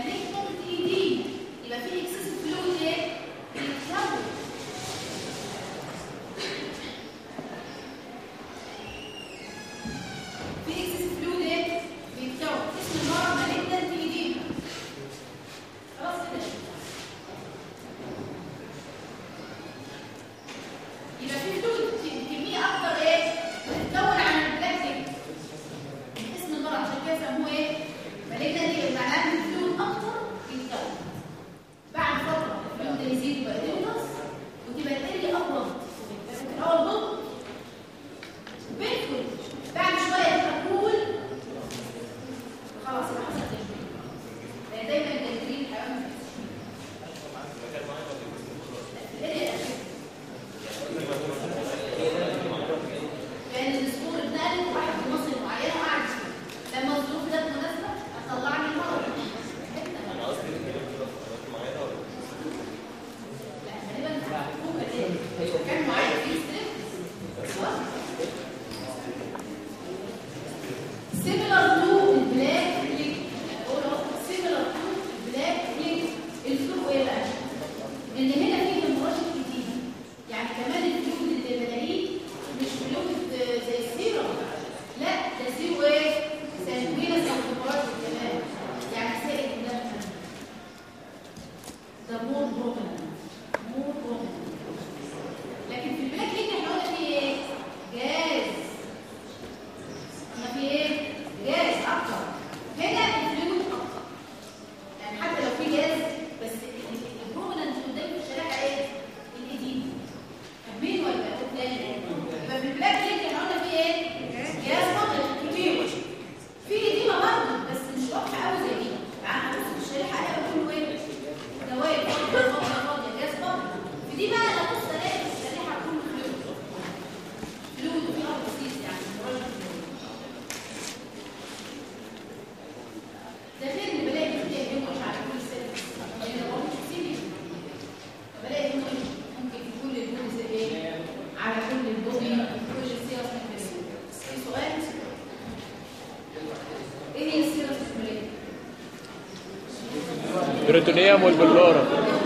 ده مور بروميننت مور بروميننت لكن في البلاك ليج احنا قلنا في ايه؟ جاز قلنا في ايه؟ جاز اكتر هنا الفلويد اكتر يعني حتى لو في جاز بس البروميننت قدام في الشريحه ايه؟ الايدين فاهمين ولا اقول تاني؟ يبقى في البلاك ليج احنا قلنا في ايه؟ جاز فقط كتير في ايديما برضه بس مش واضحه قوي زي دي يعني هبص في الشريحه الاقي كله ايه؟ دوائر فاضيه فاضيه فاضيه جاز فاضي في دي بقى انا ابص الاقي في الشريحه كله فلويد فلويد وفي ارض بسيط يعني مجرد فلويد ده فين اللي بلاقي فيه هيموش على كل سنه لان هو مش سيبي فبلاقي هيموش ممكن في كل البودي زي ايه على كل البودي كل السيرس في سؤال ايه هي السيرس الكليه بريتونيوم والبلورة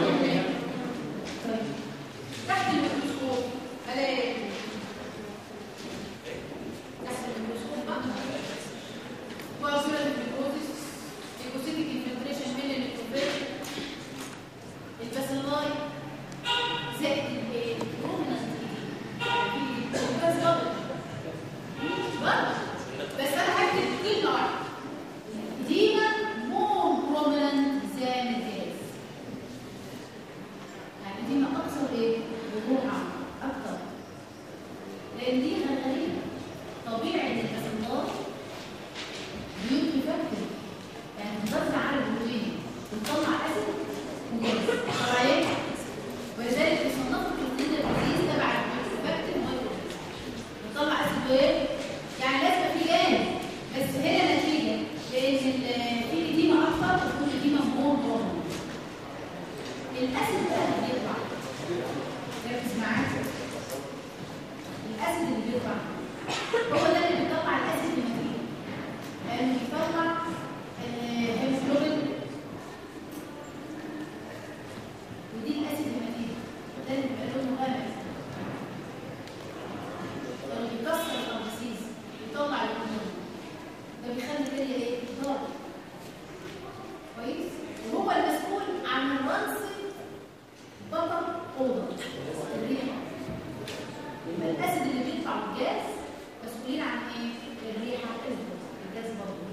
تحت الميكروسكوب الاقي تحت الميكروسكوب بقى وصورة الجلوكوزيس ليكوسيتيك انفلتريشن من الليكوفيل الباسلاي زائد الايه الرومنانت بس برضه برضه بس انا هكتب كلمه واحده ديما مور بروميننت than الجاز يعني ديما اكثر ايه وضوحا اكثر لان دي غريبه طبيعي ان الباسلاي بيوت مفكر يعني بتوزع على البروتين بتطلع اسيد وجاز طبيعي ولذلك بيصنفوا البروتين الرئيسي تبع الفاكتور مايكرو بتطلع اسيد وايه؟ يعني لازم في جاز بس هنا نتيجه لان ال- في اديمه اكثر وتكون اديمه مور هرمون الاسيد بقى اللي بيطلع ركز معايا الاسيد اللي بيطلع هو ده اللي بيطلع الاسيد النتيجه لانه بيطلع الهيموجلوبين ودي الاسيد النتيجه ده اللي بيبقى لونه غامق لما بيكسر الاربسيس بيطلع الهيموجلوبين ده بيخلي الدنيا ايه؟ ضار كويس؟ وهو المسؤول عن رنس بطل اوضه الريحه يبقى الاسيد اللي بيطلع من الجاز مسؤولين عن ايه؟ الريحه الجاز برضه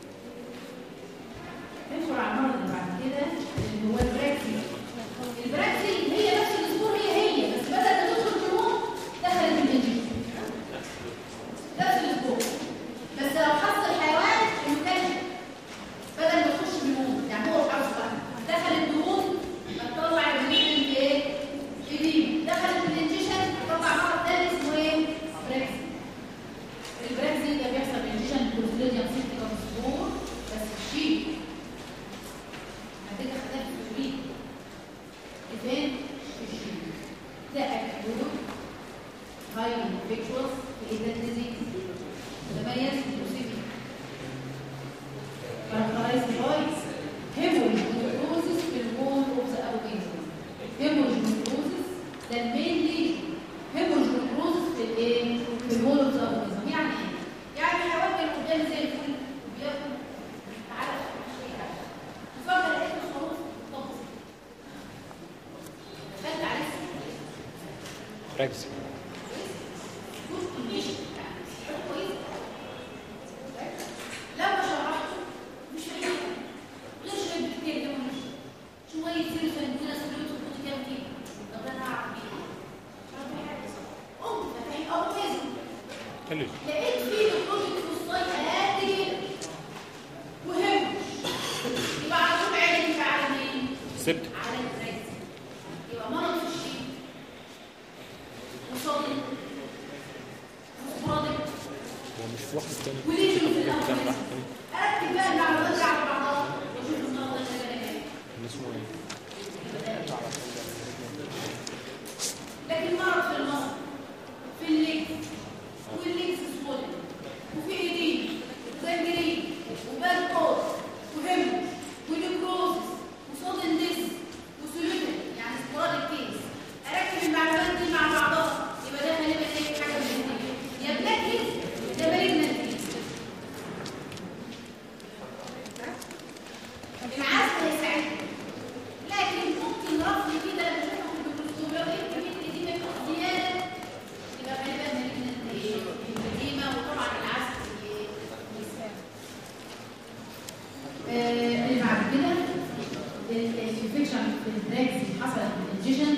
ندخل على المرض اللي بعد كده اللي هو البراكسي البراكسي هي نفس الاسبوع هي هي بس بدل ما تدخل في الموت دخلت في الانجيل نفس الاسبوع بس لو حصل الحيوان انه كان بدل ما تخش في الموت يعني هو حرص بقى دخل الدهون هتطلع الدهون في ايه؟ في دخلت في الانجيشن هتطلع مرض تاني اسمه ايه؟ براكسي البراكسي ده بيحصل انجيشن كلوستريديوم سيستيكا مسبور بس شيء هتبقى خدها في التدريب فين؟ في الشيء ده اكيد هاي انفكشوس في اذا ديزيز تميز بلوسيميا characterized by hemorrhage necrosis في الوول of the organism hemorrhage necrosis ده المين ليجن hemorrhage necrosis في الايه؟ في الوول of the organism يعني ايه؟ يعني حيوان كان قدامي زي الفل بياكل تعالى فجأة لقيت خروف طبس دخلت عليه براكسي لما شرحته مش فاهم غير شويه كتير ده مش شويه سيرفن كده سبلوت وكنت كام كده طب انا هعرف ايه مش عارفه حاجه قمت فاهم او كذا حلو لقيت فيه البروجكت في الصيف قد كده وهم يبقى على طول عيني مش على مين سبت على البريكس يبقى مرض في الشيء وصادق وصادق هو مش في واحد تاني وليه في كان الاول واحد تاني اركب بقى المعلومات دي على بعضها واشوف النهارده شغاله ايه كان اسمه ايه؟ لكن مرض في المرض في الليكس والليكس سولid وفي ايدين وزنجرين وباد كوت وهم ونيكروزس وصودن ديس وسوليتن يعني سبوراديك كيس اركب المعلومات دي مع بعضها يبقى ده غالبا ايه حاجه من الاثنين يا بلاك كيس يا مالجنت كيس انفكشن في الدراكس اللي حصلت من الانجيشن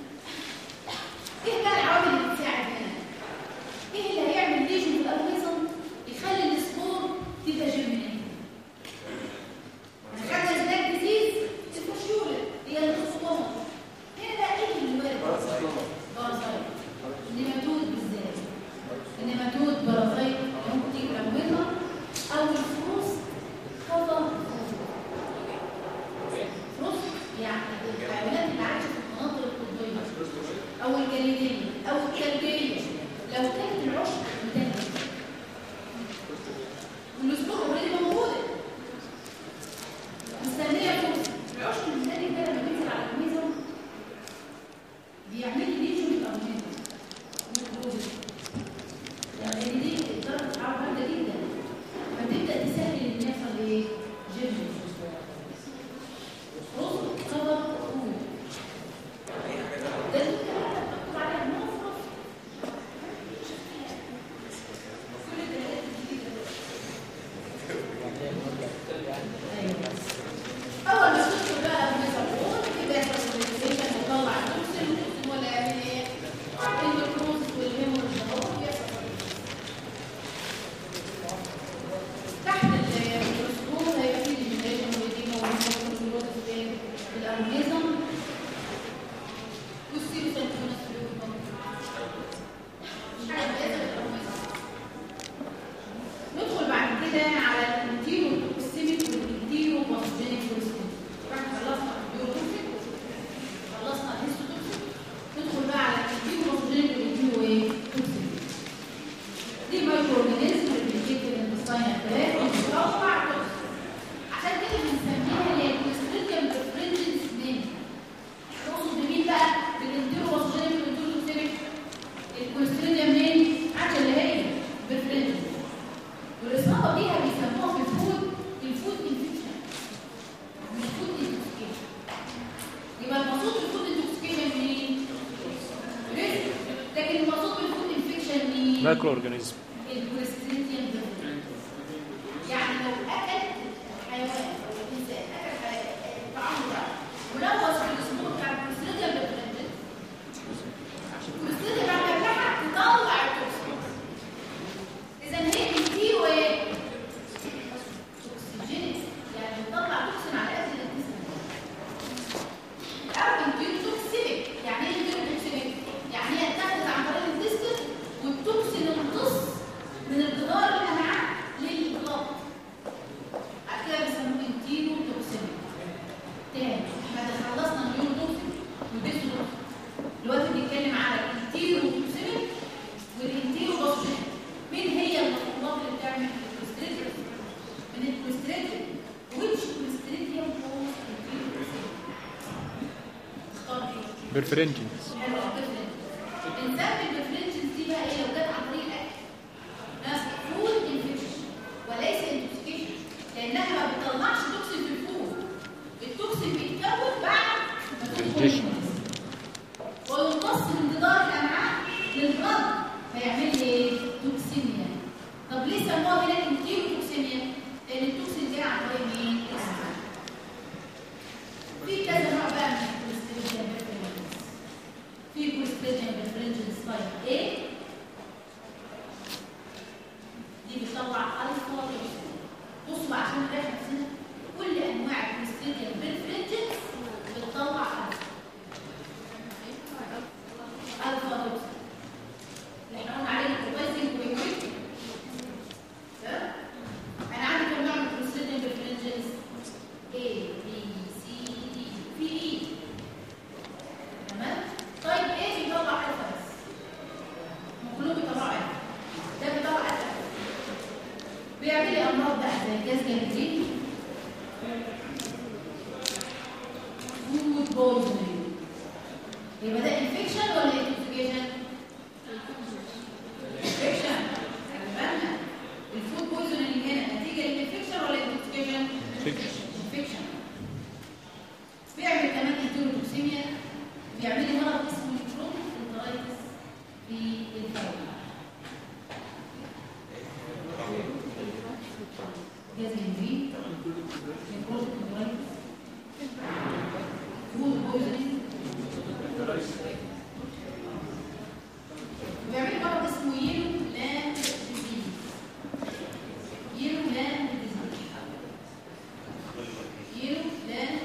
ايه بقى العوامل اللي بتساعد هنا؟ ايه اللي هيعمل ليجن في الاورجانيزم يخلي السبور تبقى جيرمينيت؟ انا خدنا سلاك ديزيز الفشولة هي الخصومة هنا بقى ايه اللي وارد؟ بارازايت النيماتود بالذات النيماتود بارازايت ممكن تيجي تمويلها او الفلوس كفر فلوس يعني الحيوانات اللي عايشه في المناطق القطبيه او الجليديه او الثلجيه لو كانت العشب متاهه والاسبوع اوريدي موجوده مستنيه فرصه العشب المثالي ده لما بينزل على الميزه بيعمل لي ليجن الارميزه يعني دي درجه الحراره بارده جدا فتبدا تسهل ان يحصل ايه؟ جيرمي رز خبر طول ده الكلام اللي مكتوب عليها مفرط كل الدلالات الجديده اول ما تدخل بقى الميزابول يبقى يحصل ريليشن ويطلع التوكسين التوكسين ولا يعمل ايه؟ النيكروز والهيموريج اهو يحصل تحت الميكروسكوب هيبقى فيه ديجنريشن وديما والميكروسكوب في الأورجانيزم والسيروسنتونس مش حاجة كويسة في الأورجانيزم ندخل بعد كده على الانتيرو توكسيميك والانتيرو باثوجينيك توكسيميك بعد خلصنا البيوتوكسيك خلصنا الهيستوتوكسيك ندخل بقى على الانتيرو باثوجينيك والانتيرو ايه توكسيميك دي مايكرو اورجانيزم اللي بتجيب الانتستاين الثلاث بتطلع توكسين عشان كده بنسميها اللي هي الكليستريديوم بريفرنجنس مين تقصد بمين بقى بالانتيرو باثوجينيك والانتيرو توكسيميك الكليستريديوم مين حاجه اللي هي بريفرنجنس والاصابه بيها بيسموها في الفود الفود انفكشن مش فود انتوكسيكيشن يبقى المقصود بالفود انتوكسيكيشن مين؟ ريسك لكن المقصود بالفود انفكشن مين؟ مايكرو اورجانيزم الكوليستريديوم بريفرنس يعني لو اكل حيوان او انسان اكل حي- الطعام ده ولوث في الاسبوع بتاع الكوليستريديوم بريفرنس الكوليستريديوم بعد ما يبلعها تطلع التوكسين اذا هي بتديله ايه؟ توكسيجينيك يعني بتطلع توكسين على قد الجسم او بتديله توكسينيك يعني ايه بتديله توكسينيك؟ يعني هي اتاخدت عن طريق الديستل والتوكسين امتص من الجدار الامعاء للغلط بعد كده بيسموه انتيرو توكسينيك تاني احنا خلصنا النيورو توكسين والديستل توكسين دلوقتي بنتكلم على الانتيرو توكسينيك والانتيرو توكسينيك مين هي المخلوقات اللي بتعمل الكوليستريديوم من الكوليستريديوم which clostridium cause انتيرو توكسينيك اختار ايه برفرنجنس بنسمي الديفرنشنز دي بقى ايه لو جت عن طريق الاكل ناس فود انفكشن وليس انتوكسيكيشن لانها ما بتطلعش توكسين في الفود التوكسين بيتكون بعد ما تدخل Digestion. الجسم. ويمتص من جدار الامعاء للبلد فيعمل لي ايه؟ توكسيميا طب ليه سموها هنا انتيرو توكسيميا؟ لان التوكسين جاي عن طريق مين؟ الامعاء في كذا نوع بقى من الكوليسترول في كوليسترول بريفرنجنس تايب A دي بتطلع الفا توكسين بصوا بقى عشان نريح نفسنا كل انواع الكوليسترول بريفرنجنس بتطلع الفا الفا توكسين اللي احنا قلنا عليه البروتايزنج ويكويك انا عندي كم نوع من الكوليسترول بريفرنجنس A B C D في E تمام طيب ايه بيطلع الفا بس هم كلهم بيطلعوا الفا ده بيطلع الفا بيعمل لي امراض بقى زي جاز جانجرين فود بويزنينج يبقى ده انفكشن ولا انفكشن انفكشن خلي بالنا الفود بويزنينج هنا نتيجه للانفكشن ولا انفكشن فيكشن انفكشن بيعمل كمان انتيروتوكسيميا بيعمل لي مرض اسمه نيكروتيك انترايتس في الفم جاز جنبي نيكروتيك انترايتس food poisoning بيعمل مرض اسمه يلو لاند ديزيز يلو لاند ديزيز يلو لاند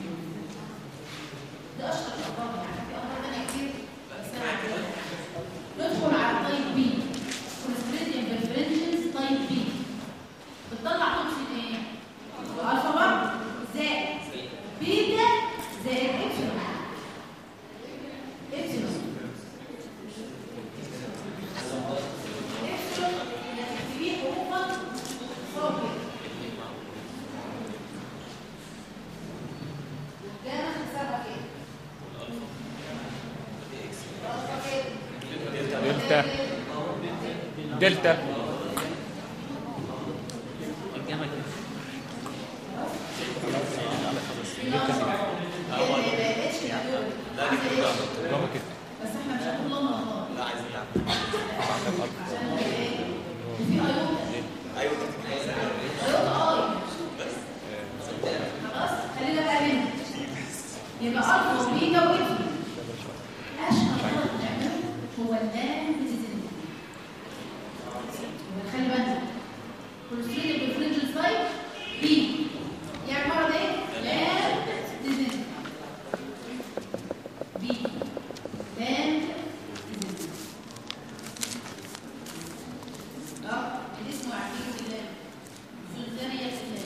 ده اشهر الامراض يعني في امراض تانية كتير بس انا عارفاها. ندخل على تايب بي كوليستريديوم بريفرنشنز تايب بي بتطلع توكسين ايه؟ الفا برضه زائد بيتا زائد ابسلون ابسلون ابسلون في حروفا فوق ده انا حسابها كده راسها كده دلتا دلتا الجامعة كده طالما كده بس احنا مش هنقول لهم الله لا عايزين نعمل عندك أرض عشان ايه؟ في ايوتا ايوه ايوتا اي خلاص خلينا بقى منها يبقى الفا وبيتا وابسلون اشهر مرض بنعمله هو اللام ديزيز يبقى خلي بالك كوليسترول بالفرنجل سايت بي يعني مرض ايه؟ لام ديزيز بي لام ديزيز اه الاسم عارفينه بالله زلزالية بالله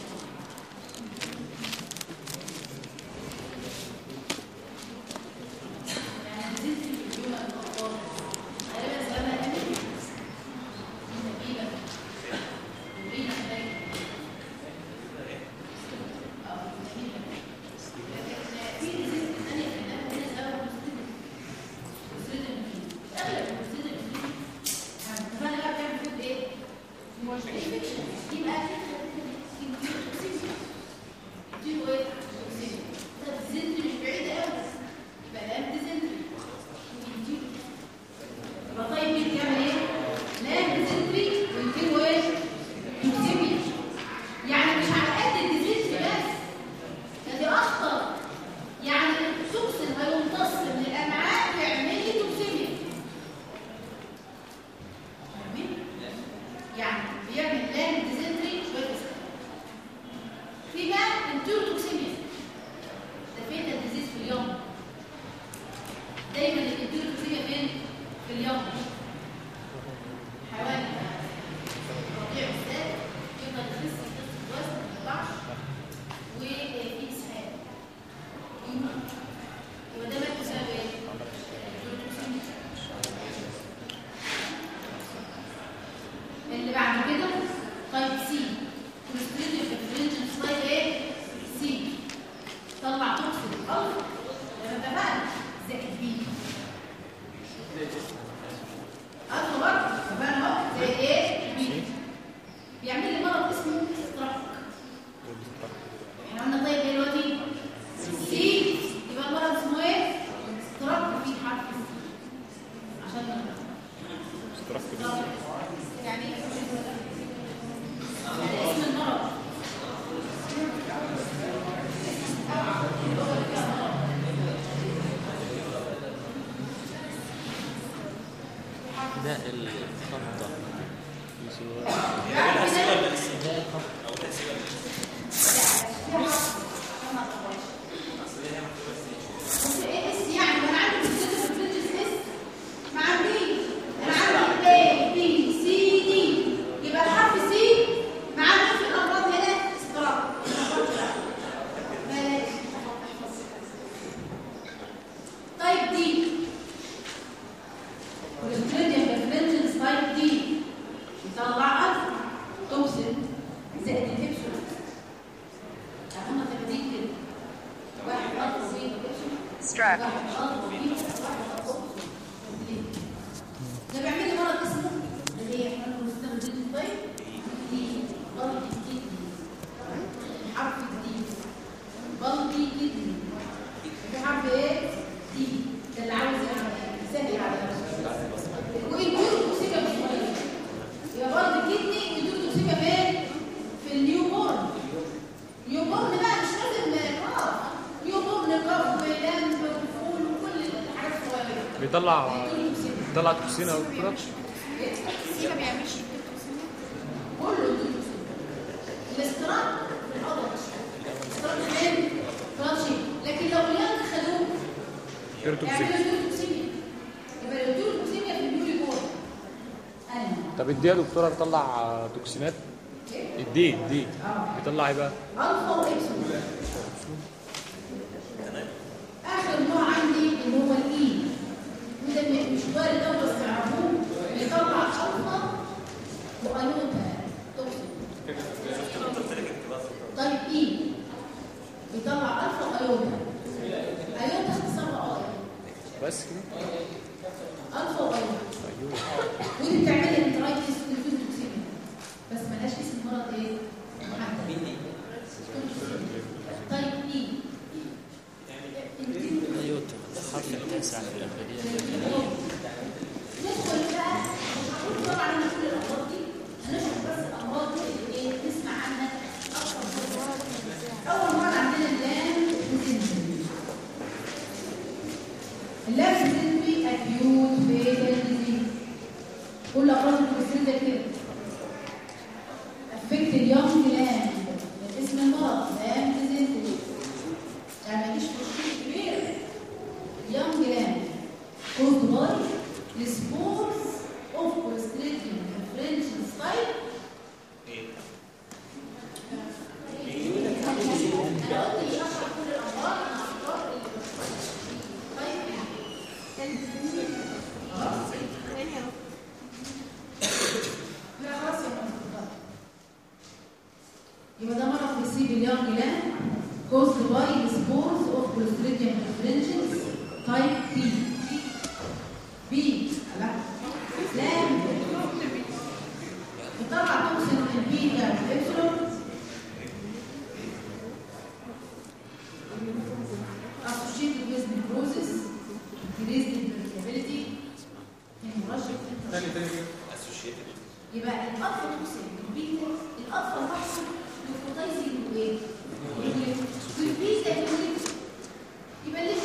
يعني نزلت في اليوم الأخبار غالبا سببها أمن نبيلة نبيلة حدايق اه نبيلة لكن في ديزيز ثانية في الناس هنا سببها مسلم مسلم فيه أغلب المسلم فيه فأنا بقى بتعمل فود إيه؟ انفكشن يبقى تجيبوا ايه؟ طب الزنتري مش بعيدة قوي يبقى لام ديزنتري يبقى طيب مين بيعمل ايه؟ لام ديزنتري ويجيبوا ايه؟ توكسيميا يعني مش على قد الديزنتري بس ده دي اخطر يعني التوكسين هيمتص من الامعاء يعمل لي توكسيميا فاهمين؟ يعني بيعمل لام ديزنتري شويه بس في بقى انتيروتوكسيميا ده فين الديزيز في اليوم دايما الانتيروتوكسيميا فين في اليوم حيوان رضيع بالذات يفضل يخس يخس في الوزن ما يطلعش وفي اسهال يموت يبقى ده مات بسبب ايه؟ انتيروتوكسيميا اللي بعد كده تايب سي كوليسترول بريفرنشن تايب ايه سي طلع توكسين الفا لما اتفقنا زائد بي الفا برضه اتفقنا اهو زائد ايه بي بيعمل لي مرض اسمه ستراك احنا قلنا طيب ايه دلوقتي سي يبقى المرض اسمه ايه ستراك فيه حرف السي عشان نعرف اشتراك في يعني ايه يعني اسم المرض ده الخطة ده الخطة ايه اس يعني وانا عندي بالذات في الفيديوز اس ما عنديش انا عندي A B C D يبقى الحرف سي مع مين في الامراض هنا استراق بلاش طيب دي كوليستريديوم بريفرنشنز تايب دي يطلع الفا توكسين زائد الابسولون يعني هما تبديل كده واحد الفا زائد الابسولون Strap. ده بيعمل لي مرض اسمه اللي هي احنا بنستخدم الطيب دي بلدي كدني حرف دي بلدي كدني في حرف ايه؟ دي ده اللي عاوز يعمل سهل على نفسه ويديله توكسيكا مش ميه يبقى بلدي كدني ويديله توكسيكا فين؟ في النيو بورن نيو بورن بقى مش لازم كاف نيو بورن كاف بيطلع بيطلع توكسين او كده التوكسين ما بيعملش التوكسين كله دول الاستراط في الأول الاستراط فين؟ فرانشي لكن لو اليوم خدوه كيروتوكسين يعملوا دول يبقى لو دول توكسيميا في النيوري بور أنا طب اديه يا دكتوره بيطلع آه، توكسينات اديه اديه بيطلع ايه بقى؟ ألفا وإكسون آخر نوع عندي اللي هو الإي وده م- مش وارد أوي بس تعرفوه بيطلع ألفا وأيوتا توكسين طيب إي بيطلع ألفا وأيوتا أيوتا اختصار أي بس كده ألفا وأيوتا ودي بتعمل انترايتس وتنفيذ توكسين بس ملهاش اسم مرض إيه؟ محدد طيب إي ايوتا الحرف التاسع في الاخرية ندخل بقى مش هقول طبعا انا كل الامراض دي هنشرح بس الامراض دي اللي ايه نسمع عنها اكتر اول مره عندنا اللام ديزنتري اللام ديزنتري اكيوت فيتال ديزيز كل امراض الكوليسترول ده كده افكت اليونج لام اسم المرض لام ديزنتري يعني مفيش مشكله كبيره young gland caused by the spores of Clostridium differential type أنا قلت لي أشرح كل الأمراض أنا هختار اللي طيب خلاص لا خلاص يا ماما يبقى ده مرض بيصيب اليونج جلاند caused by the spores of Clostridium differentials type B B لا لا بتطلع توكسين من البيتا والإبسلون associated with necrosis increased irritability hemorrhagic يبقى الأطفال توكسين البيتا الأطفال محصول لوكوتايزنج وايه؟ والبيتا يولد يبقى ليه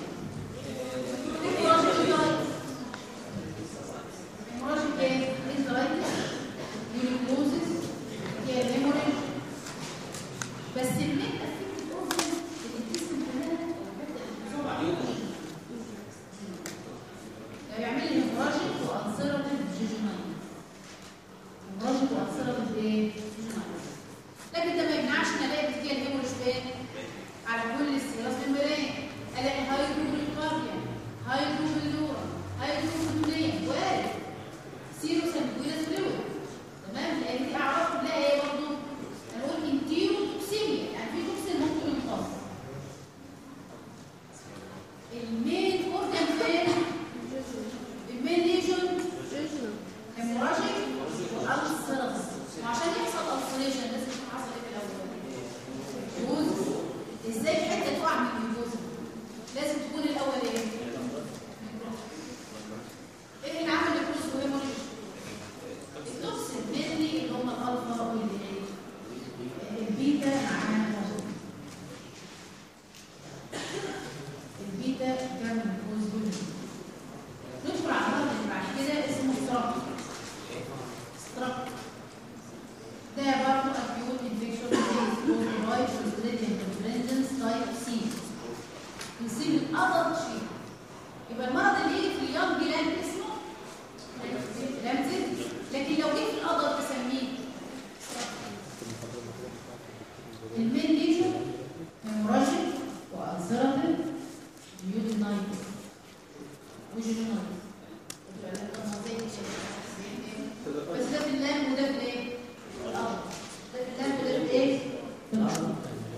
بس المين افكت اورجن اللي الجسم كمان بيبدا يعني يعمل لي هيموراجيك وانسرتيف جيجونال هيموراجيك وانسرتيف ايه؟ جيجونال لكن ده ما يمنعش ان الاقي فيها الهيموريج فين؟ على كل السيراس المرايه الاقي هايدروبريكارديا هايدروبلورا هايدروبلوريا وارد سيرو سامبوينس فلويد تمام لان دي اعراض كلها ايه برضه هنقول انتيرو توكسيميا يعني في توكسين ممكن يمتص المين اورجان فين المين ليجون هيموراجيك والسيرس وعشان يحصل السوليشن لازم يكون حصل ايه في الاول جوز ازاي حته تقع من الجوز لازم تكون الاول ايه ايه اللي عمل الجوز وهيموريج التوكسين مينلي اللي هم الالفا والايه البيتا معناها موجود البيتا بتعمل الجوز وهيموريج ندخل على المرض اللي بعد كده اسمه ستراك ستراك ده برضه acute infection disease caused by Clostridium differentians type C. بيصيب الأدلت شيء. يبقى المرض اللي يجي في اليونج جلاند اسمه لامزل لكن لو جه في الأدلت بسميه المين ليجن هيموراجيك وألسراتيف يودينايتس وجينونايتس بس ده في اللام وده في الايه؟ في الأرض ده في اللام وده في الايه؟ في الأرض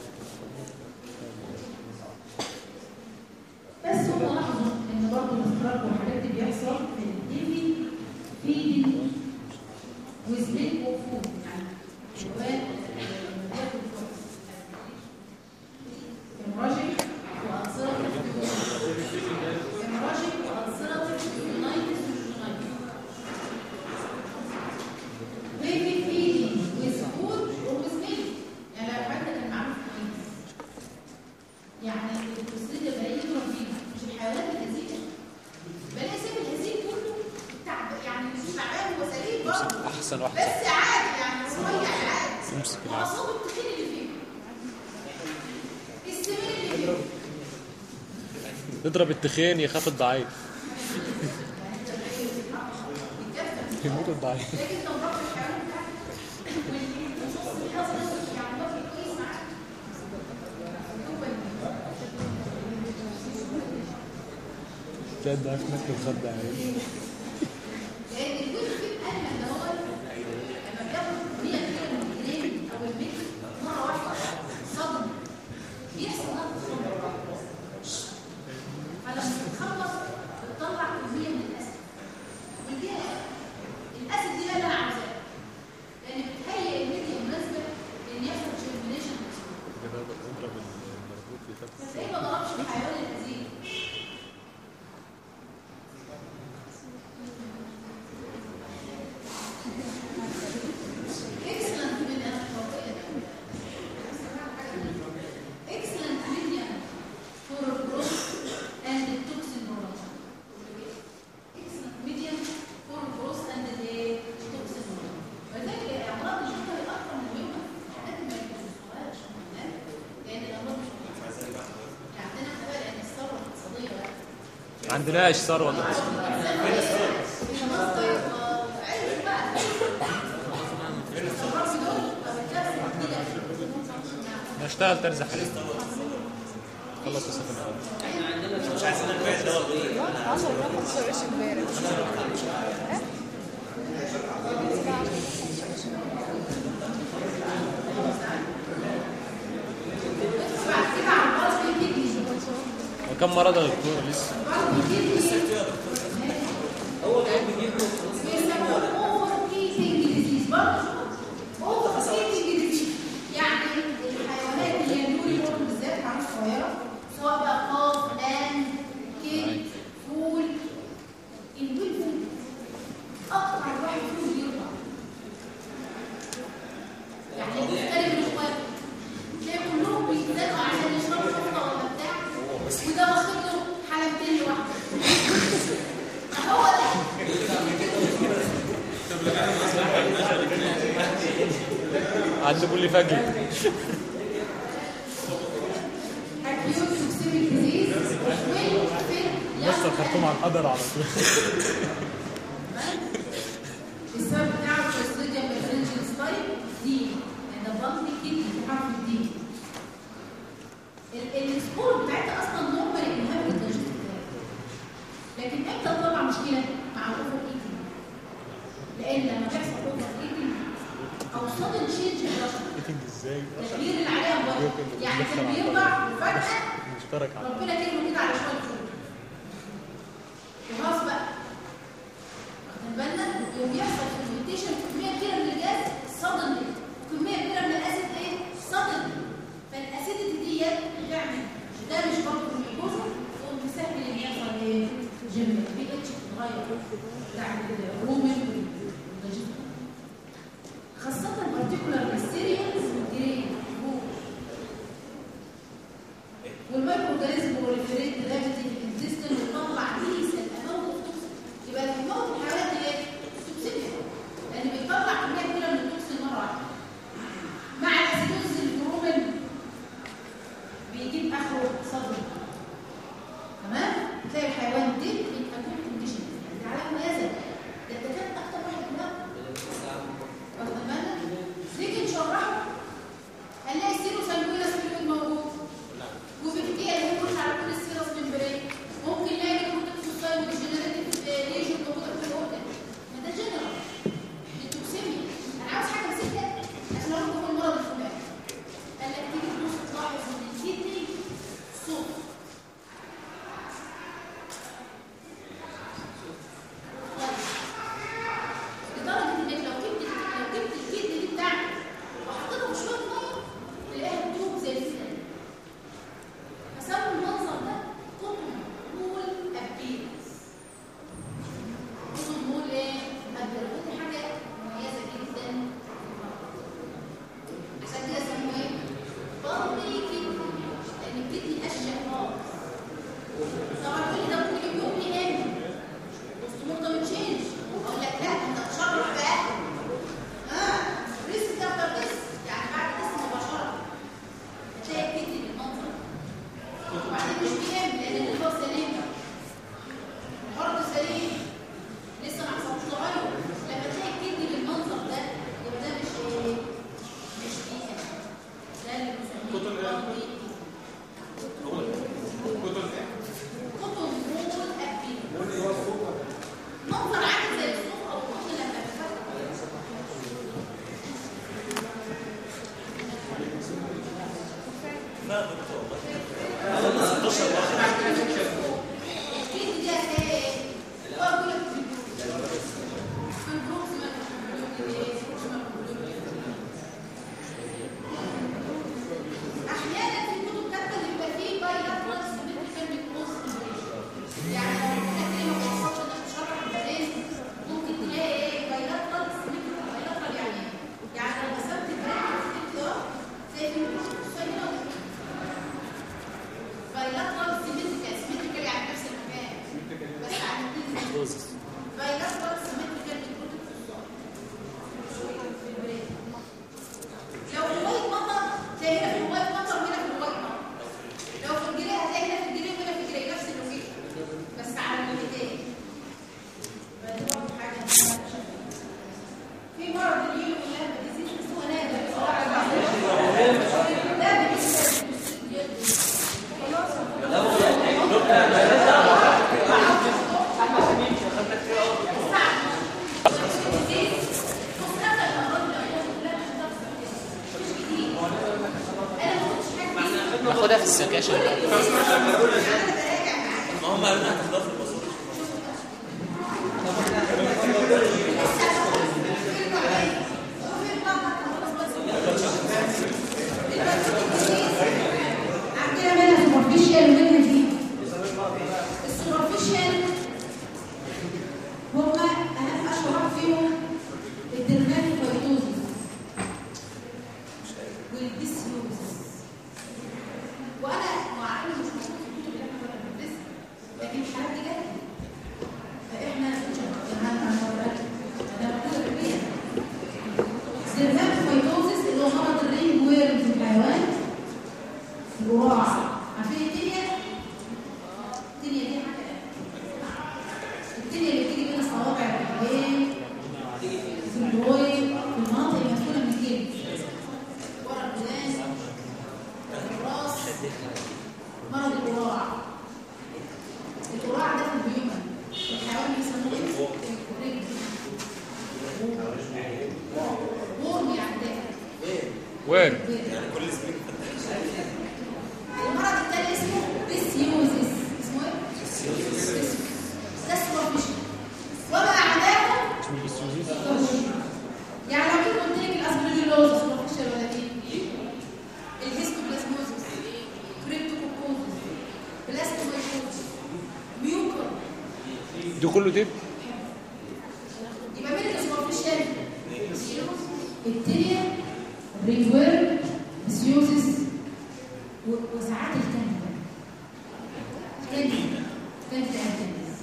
بس هم لاحظوا ان برضه الاختراق والحاجات دي بيحصل في الديفي فيدنج ويز ميلك وفود يعني حيوان بياكل كويس احسن واحد بس عادي يعني صغير عادي امسك العسل وأصاب التخين اللي فيه السمين اللي فيه اضرب التخين يخاف الضعيف يموت الضعيف لكن لو ربط الحيوان بتاعك والنص الحظ نفسه يعني وقت كويس معاك تلاقي الضعيف ماسك الخد عادي لان الجزء فيه الالم اللي هو لما بياخد 100 كيلو من الجنين او المتر مره واحده صدمه بيحصل نقص صدمه فلما بتخلص بتطلع كميه من الاسيد ودي الاسيد دي بقى اللي انا عاوزاها لان بتهيئ الميديا مناسبه ان يحصل جيرمينيشن كده اضرب المربوط يخاف فتلاقيه ما ضربش الحيوان القديم excellent medium excellent medium for growth and toxin production. excellent medium for growth and the toxin production. ولذلك الامراض الجلديه الاكثر مهمه لكن ما يكتشفوهاش لان الامراض مش مهمه. عندنا خبال ان الثوره الاقتصاديه بقى عندناش ثروه اشتغل ترز حليب خلص وسافر عشان ما تسويش امبارح وكم مرض يا دكتور لسه يعني الحيوانات اللي هي اليوري بورن بالذات حيوانات صغيره سواء بقى قاف لام كيك فول الويل فول اكتر واحد فول بيرضع يعني مختلف من اخواته تلاقي كلهم بيتزنقوا عشان يشربوا شفطه ولا بتاع وده واخد له حلبتين لوحده هو ده عنده كل فجر acute systemic disease will fit بص الخرطوم على القدر على طول السبب بتاعه Clostridium perfringens type دي and the bumpy kidney بحرف الدي ال- السكور بتاعتها اصلا نورمال انها بتدجست لكن امتى تطلع مشكله مع الاوفر ايتنج لان لما بيحصل اوفر ايتنج او sudden change in pressure ايتنج ازاي تغيير اللي عليها بوقت يعني كان بيرضع وفجاه مشترك على ربنا كرمه كده على شويه فول وخلاص بقى واخدين بالنا يوم يحصل فيرمنتيشن كميه كبيره من الجاز صدمه وكميه كبيره من الاسيد ايه صدمه فالاسيدتي ديت بتعمل دامج برضه في الميكوزا تقوم تسهل ان يحصل ايه جيم بي اتش بتتغير تعمل رومن خاصة particular mysterious جرين والمايكرو اورجانيزم بروليفريت جرافيتي في الانتستين ويطلع كيس الاماونت اوف توكسين يبقى اللي بيموت الحيوانات دي ايه؟ توكسيك لان بيطلع كميه كبيره من التوكسين مره واحده مع الاسيدوز البرومين بيجيب اخره صدر تمام؟ تلاقي الحيوان دي ان اكوت كونديشن يعني على مميزه ده الدكاتره اكتر واحد بينام واخد بالك؟ نيجي نشرحه فيروزس فيروس ولا سيمتريكال بالبروتين في البريد لو في الوايت مطر تلاقي هنا في الوايت مطر وهنا في الوايت مطر لو في الجري هتلاقي هنا في الجري وهنا في الجري نفس اللوكيشن بس على الناحيتين فدي برضه حاجه في مرض اليوم ولا ديزيز اسمه نادر بصراحه ده بالنسبه ناخدها في السكاشن ما هم قالوا لنا هتاخدوها في الباسورد عندنا منها سوبرفيشال ومنها دي السوبرفيشال هما اهم اشهر فيهم الدرماتوفيتوزيس والديسيوزيس وانا مع انه مش موجود في الكتب اللي احنا كنا بندرسها لكن الحالات دي جت فاحنا هنوريك ده موجود فيها الدرماتوفيتوزيس اللي هو مرض الرينج ويرم في الحيوان الوراعة عارفين التنية؟ التنية دي حاجة التنية اللي بتيجي بين صوابع الرجلين في البروي في المناطق المسؤولة من الجلد ورا الودان الراس مرض الوراعة الوراعة ده في الهيومن الحيوان بيسموه ايه؟ رجل ورم يعني ده وين المرض الثاني اسمه ديسيوزيس اسمه ايه؟ ده سوبرفيشن وما اعداؤه يعني لو جيت قلت لك الاسبرجيلوز سوبرفيشن ولا ايه؟ الهيستوبلازموزيس كريبتوكوكوزيس بلاستومايكوزيس ميوكر ده كله دب يبقى مين السوبرفيشن؟ التريا رينجوير ديسيوزيس و- وساعات الكنبه كنبه كنبه الكنبه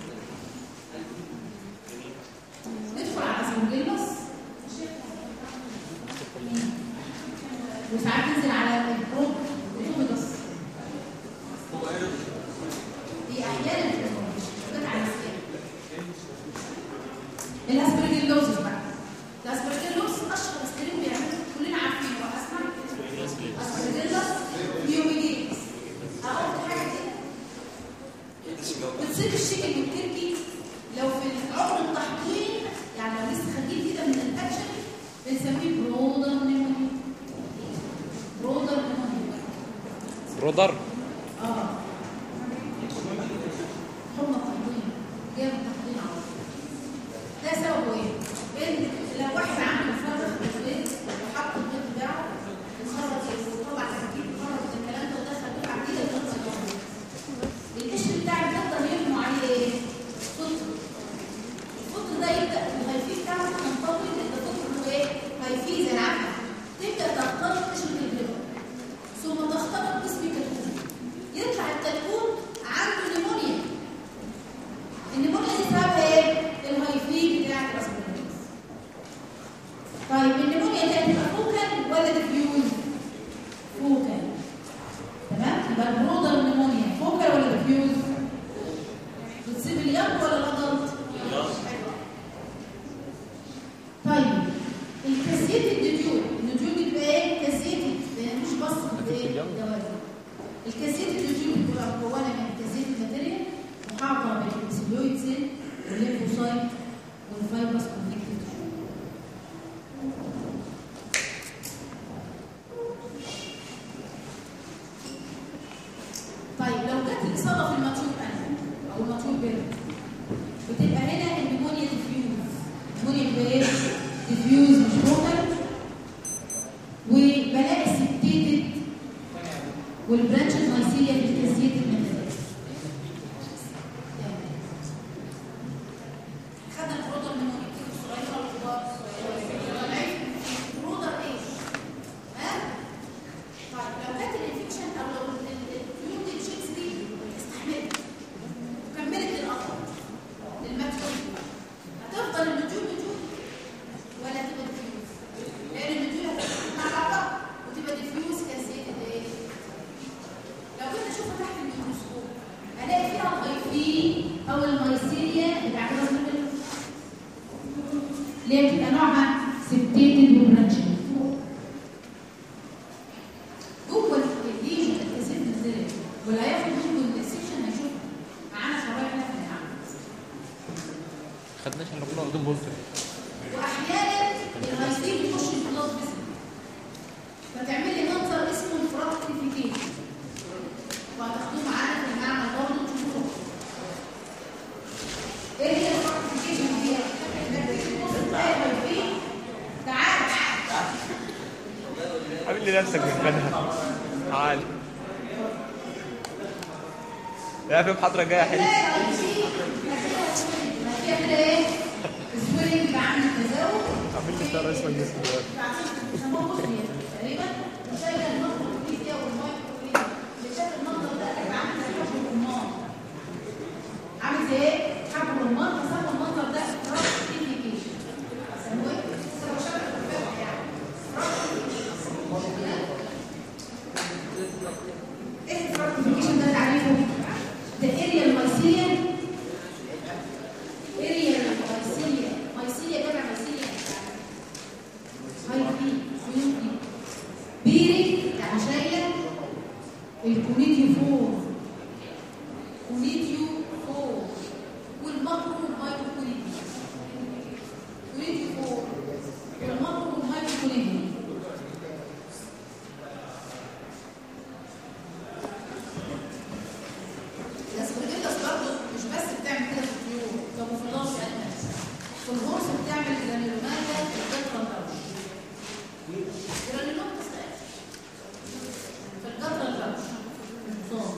ندخل على اسبرجيلوس وساعات ننزل على البروب الكوميدوس دي احيانا بتبقى على السكين الاسبرجيلوسس بقى الاسبرجيلوس اشهر اسبرين بيعملوا كلنا عارفينه اسمع اسبرجيلوس بيوميديز اقول حاجه كده بتصير الشكل التركي لو في عمر التحضير يعني لو لسه خارجين كده من الانفكشن بنسميه برودر نيمونيا برودر نيمونيا برودر اه حمى التحضير جاب التحضير على طول ده سببه ايه؟ ان لو واحد عامل فرخ في البيت وحط البيت بتاعه وخرج وطلع تركيب وخرج الكلام ده ودخل دفعه جديده وخرج القشر بتاع البيضه يرموا عليه ايه؟ فطر الفطر ده يبدا الغيفيه بتاعته تنطوي لان الفطر هو ايه؟ غيفيه زي العفه تبدا تخترق قشره البيضه ثم تخترق جسم الكتكوت اللي هي بتبقى نوعها سبتيتد وبرانشنج جوه الليجن الاسيد نزلت واللي هياخد منكم السكشن هيشوف معانا شرايح احنا هنعمل خدناش احنا كنا واخدين بولتر واحيانا الغيثين بيخش في البلاد فيسل فتعمل لي منظر اسمه الفراكتيفيكيشن وهتاخدوه معانا في المعمل برضه تشوفوه ايه هي الفراكتيفيكيشن دي؟ تعال عامل لي نفسك مكانها تعال لا في محاضرة جاية حلوة كده ايه؟ السويلنج بعمل تزاوج عامل لي بتاع رئيس مجلس النواب تقريبا وشايله المنظر الفيزياء والمايكروفيزياء اللي شايف المنظر ده هيبقى عامل زي حب الرمان عامل زي ايه؟ حب الرمان فسموا المنظر ده فراتيفيكيشن سموه ايه؟ سموه شبه الفتح يعني ايه الفراتيفيكيشن ده تعريفه؟ ده اريا المايسيليا اريا المايسيليا مايسيليا جمع مايسيليا هاي بي سيوم بي بيري يعني شايله الكونيتيو فور كونيتيو فور والماكرو والمايكرو كونيتيو كونيتيو فور والماكرو والمايكرو كونيتيو الاسبرجيلاس برضه مش بس بتعمل كده في الطيور كاموفلاج يعني في الغرس بتعمل جرانيولوماتا في الجدرة الروش جرانيولوماتا صغير في الجدرة الروش نظام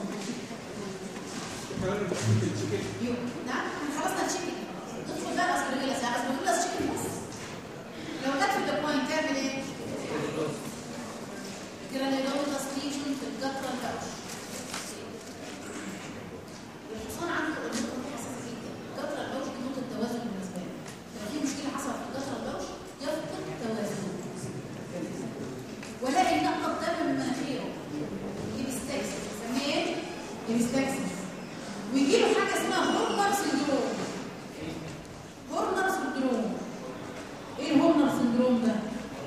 يو نعم احنا خلصنا تشيكن ندخل بقى الاسبرجيلاس يعني الاسبرجيلاس تشيكن بس لو جت في البوينت تعمل ايه؟ جرانيولوماتا ستيشن في الجدرة الروش الحصان عنده نقطة حساسة جدا قطر البوش دي نقطة توازن بالنسبة له لو في مشكلة حصلت في قطر البوش يفقد توازنه ولاقي نقطة دم من مناخيره يبستكسس نسميه ايه؟ يبستكسس ويجي له حاجة اسمها هورنر سندروم هورنر سندروم ايه الهورنر سندروم ده؟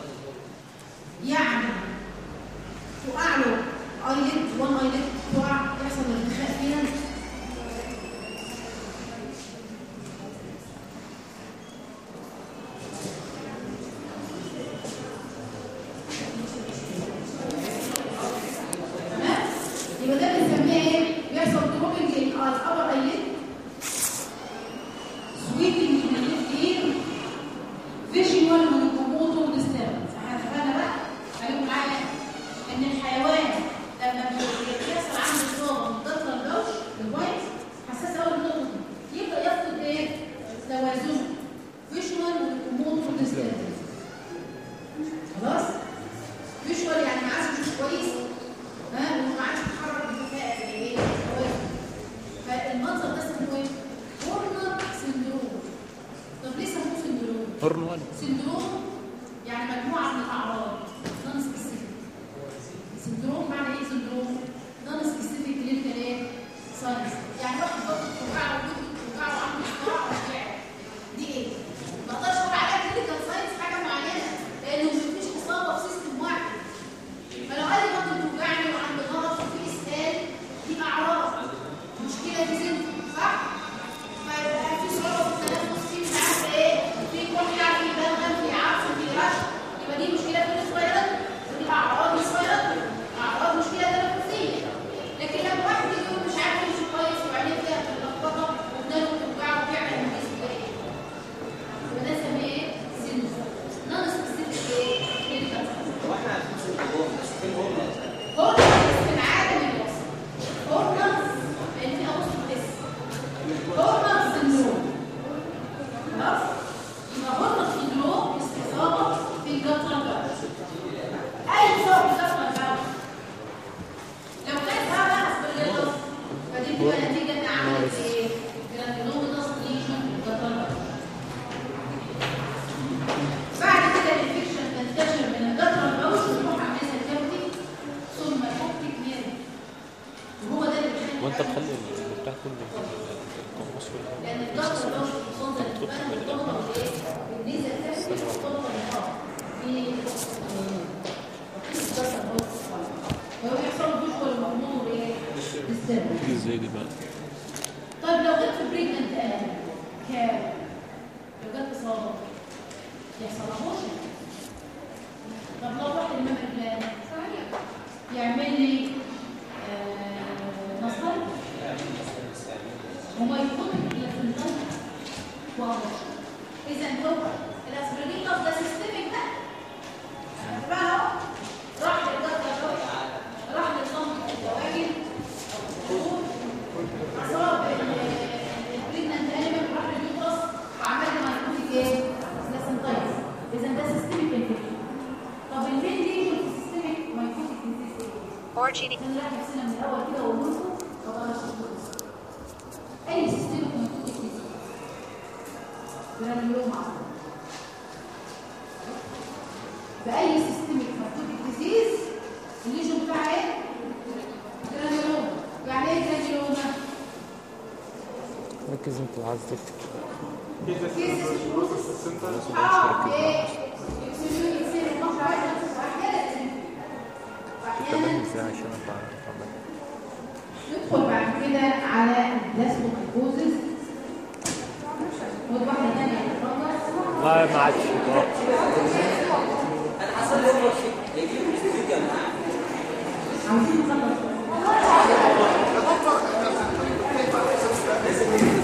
يعني تقع له ايلت وان ايلت تقع يحصل ارتخاء فيها تمام يبقى ده بنسميه ايه بيحصل دروبنج الابر ايلت سويبنج من الليفت اير فيجوال ولوكوموتور ديستربنس احنا اتفقنا بقى خليكم معايا ان الحيوان لما بي- بيحصل عنده اصابه من ضغط البوش الوايت حساس قوي النقطه دي يبدا يفقد ايه توازنه فيجوال ولوكوموتور ديستربنس خلاص فيجوال يعني ما عادش يشوف كويس ها وما عادش يتحرك بكفاءه زي ايه التوازن. فالمنظر ده اسمه ايه هورنر سندروم طب ليه سموه سندروم هورن وان سندروم يعني مجموعه من الاعراض نون سبيسيفيك سندروم معنى ايه سندروم نون سبيسيفيك كلينيكال ايه ساينس يعني واحد بطنه بتوجعه وجوده بتوجعه وعنده صداع وبتاع دي ايه ما اقدرش اقول عليها كلينيكال ساينس حاجه معينه لانه مفيش اصابه في سيستم واحد فلو قال لي بطني بتوجعني وعندي غلط وفي اسهال دي اعراض مشكله في سنتي صح فيبقى في صعوبه في التنفس في مش عارفه ايه في كحه في بلغم في عطس في رشح يبقى دي مشكله في الصغيرات ودي اعراض الصغيرات اعراض مشكله تنفسيه لكن لما واحد يجي يقول مش عارف يمشي كويس وعينيه فيها ملخبطه ودانه بتوجعه وبيعمل انجاز ايه يبقى ده اسمه ايه؟ سندروم نون سبيسيفيك ايه؟ كلينيكال هورنر في العالم الوسط هورنر لان في اوصف بس هورنر سندروم خلاص يبقى هورنر سندروم استصابه في الجلطه الجلطه اي اصابه في الجلطه الجلطه لو كانت هذا اسبرجيلوس فدي بتبقى نتيجه ان عملت ايه؟ جرانيولوماتوس ليجن في الجلطه الجلطه بعد كده الانفكشن تنتشر من الجدر البوش وتروح على الناس الكبدي ثم الاوبتيك نيرف وهو ده اللي بيخلي وانت تخلي البتاع كله القناص لان الجدر البوش بيوصل تدخل تعمل ده النيزه الثانيه مرتبطه بالهواء في لو يحصل فيجوال مأمور ايه؟ بالسبب دي ازاي دي بقى طيب لو جت في بريجننت آلة كام؟ لو جت إصابة يحصل أبوشن طب لو واحد المام بلان يعمل لي آه، نصر وما يكون إلا في الضغط وأبوشن إذا هو الأسبرجين ده سيستمك ده بقى أهو راح للدكتور راح للصمت الدواجن أصاب البريجننت أليمنت راح لليوترس وعمل لي مايكروتيك إيه؟ لاسنتايز إذا ده سيستمك انفكشن طب المين ليجن في السيستمك مايكروتيك انفكشن Originating نلاقي نفسنا من الأول كده ونوصل وبلاش أي سيستمك مايكروتيك انفكشن جرانيوم عصبي بأي سيستمك مايكروتيك ديزيز الليجن بتاعها إيه؟ جرانيوم يعني إيه جرانيوم؟ ركز انت عايز تكتب تمام ازاي عشان ابقى افهم ندخل بعد كده على البلاسموكيكوزز خد واحده ثانيه اتفضل ما ما عادش انا حصل لي امر هيجي لي الاستوديو يا جماعه عاوزين نخلص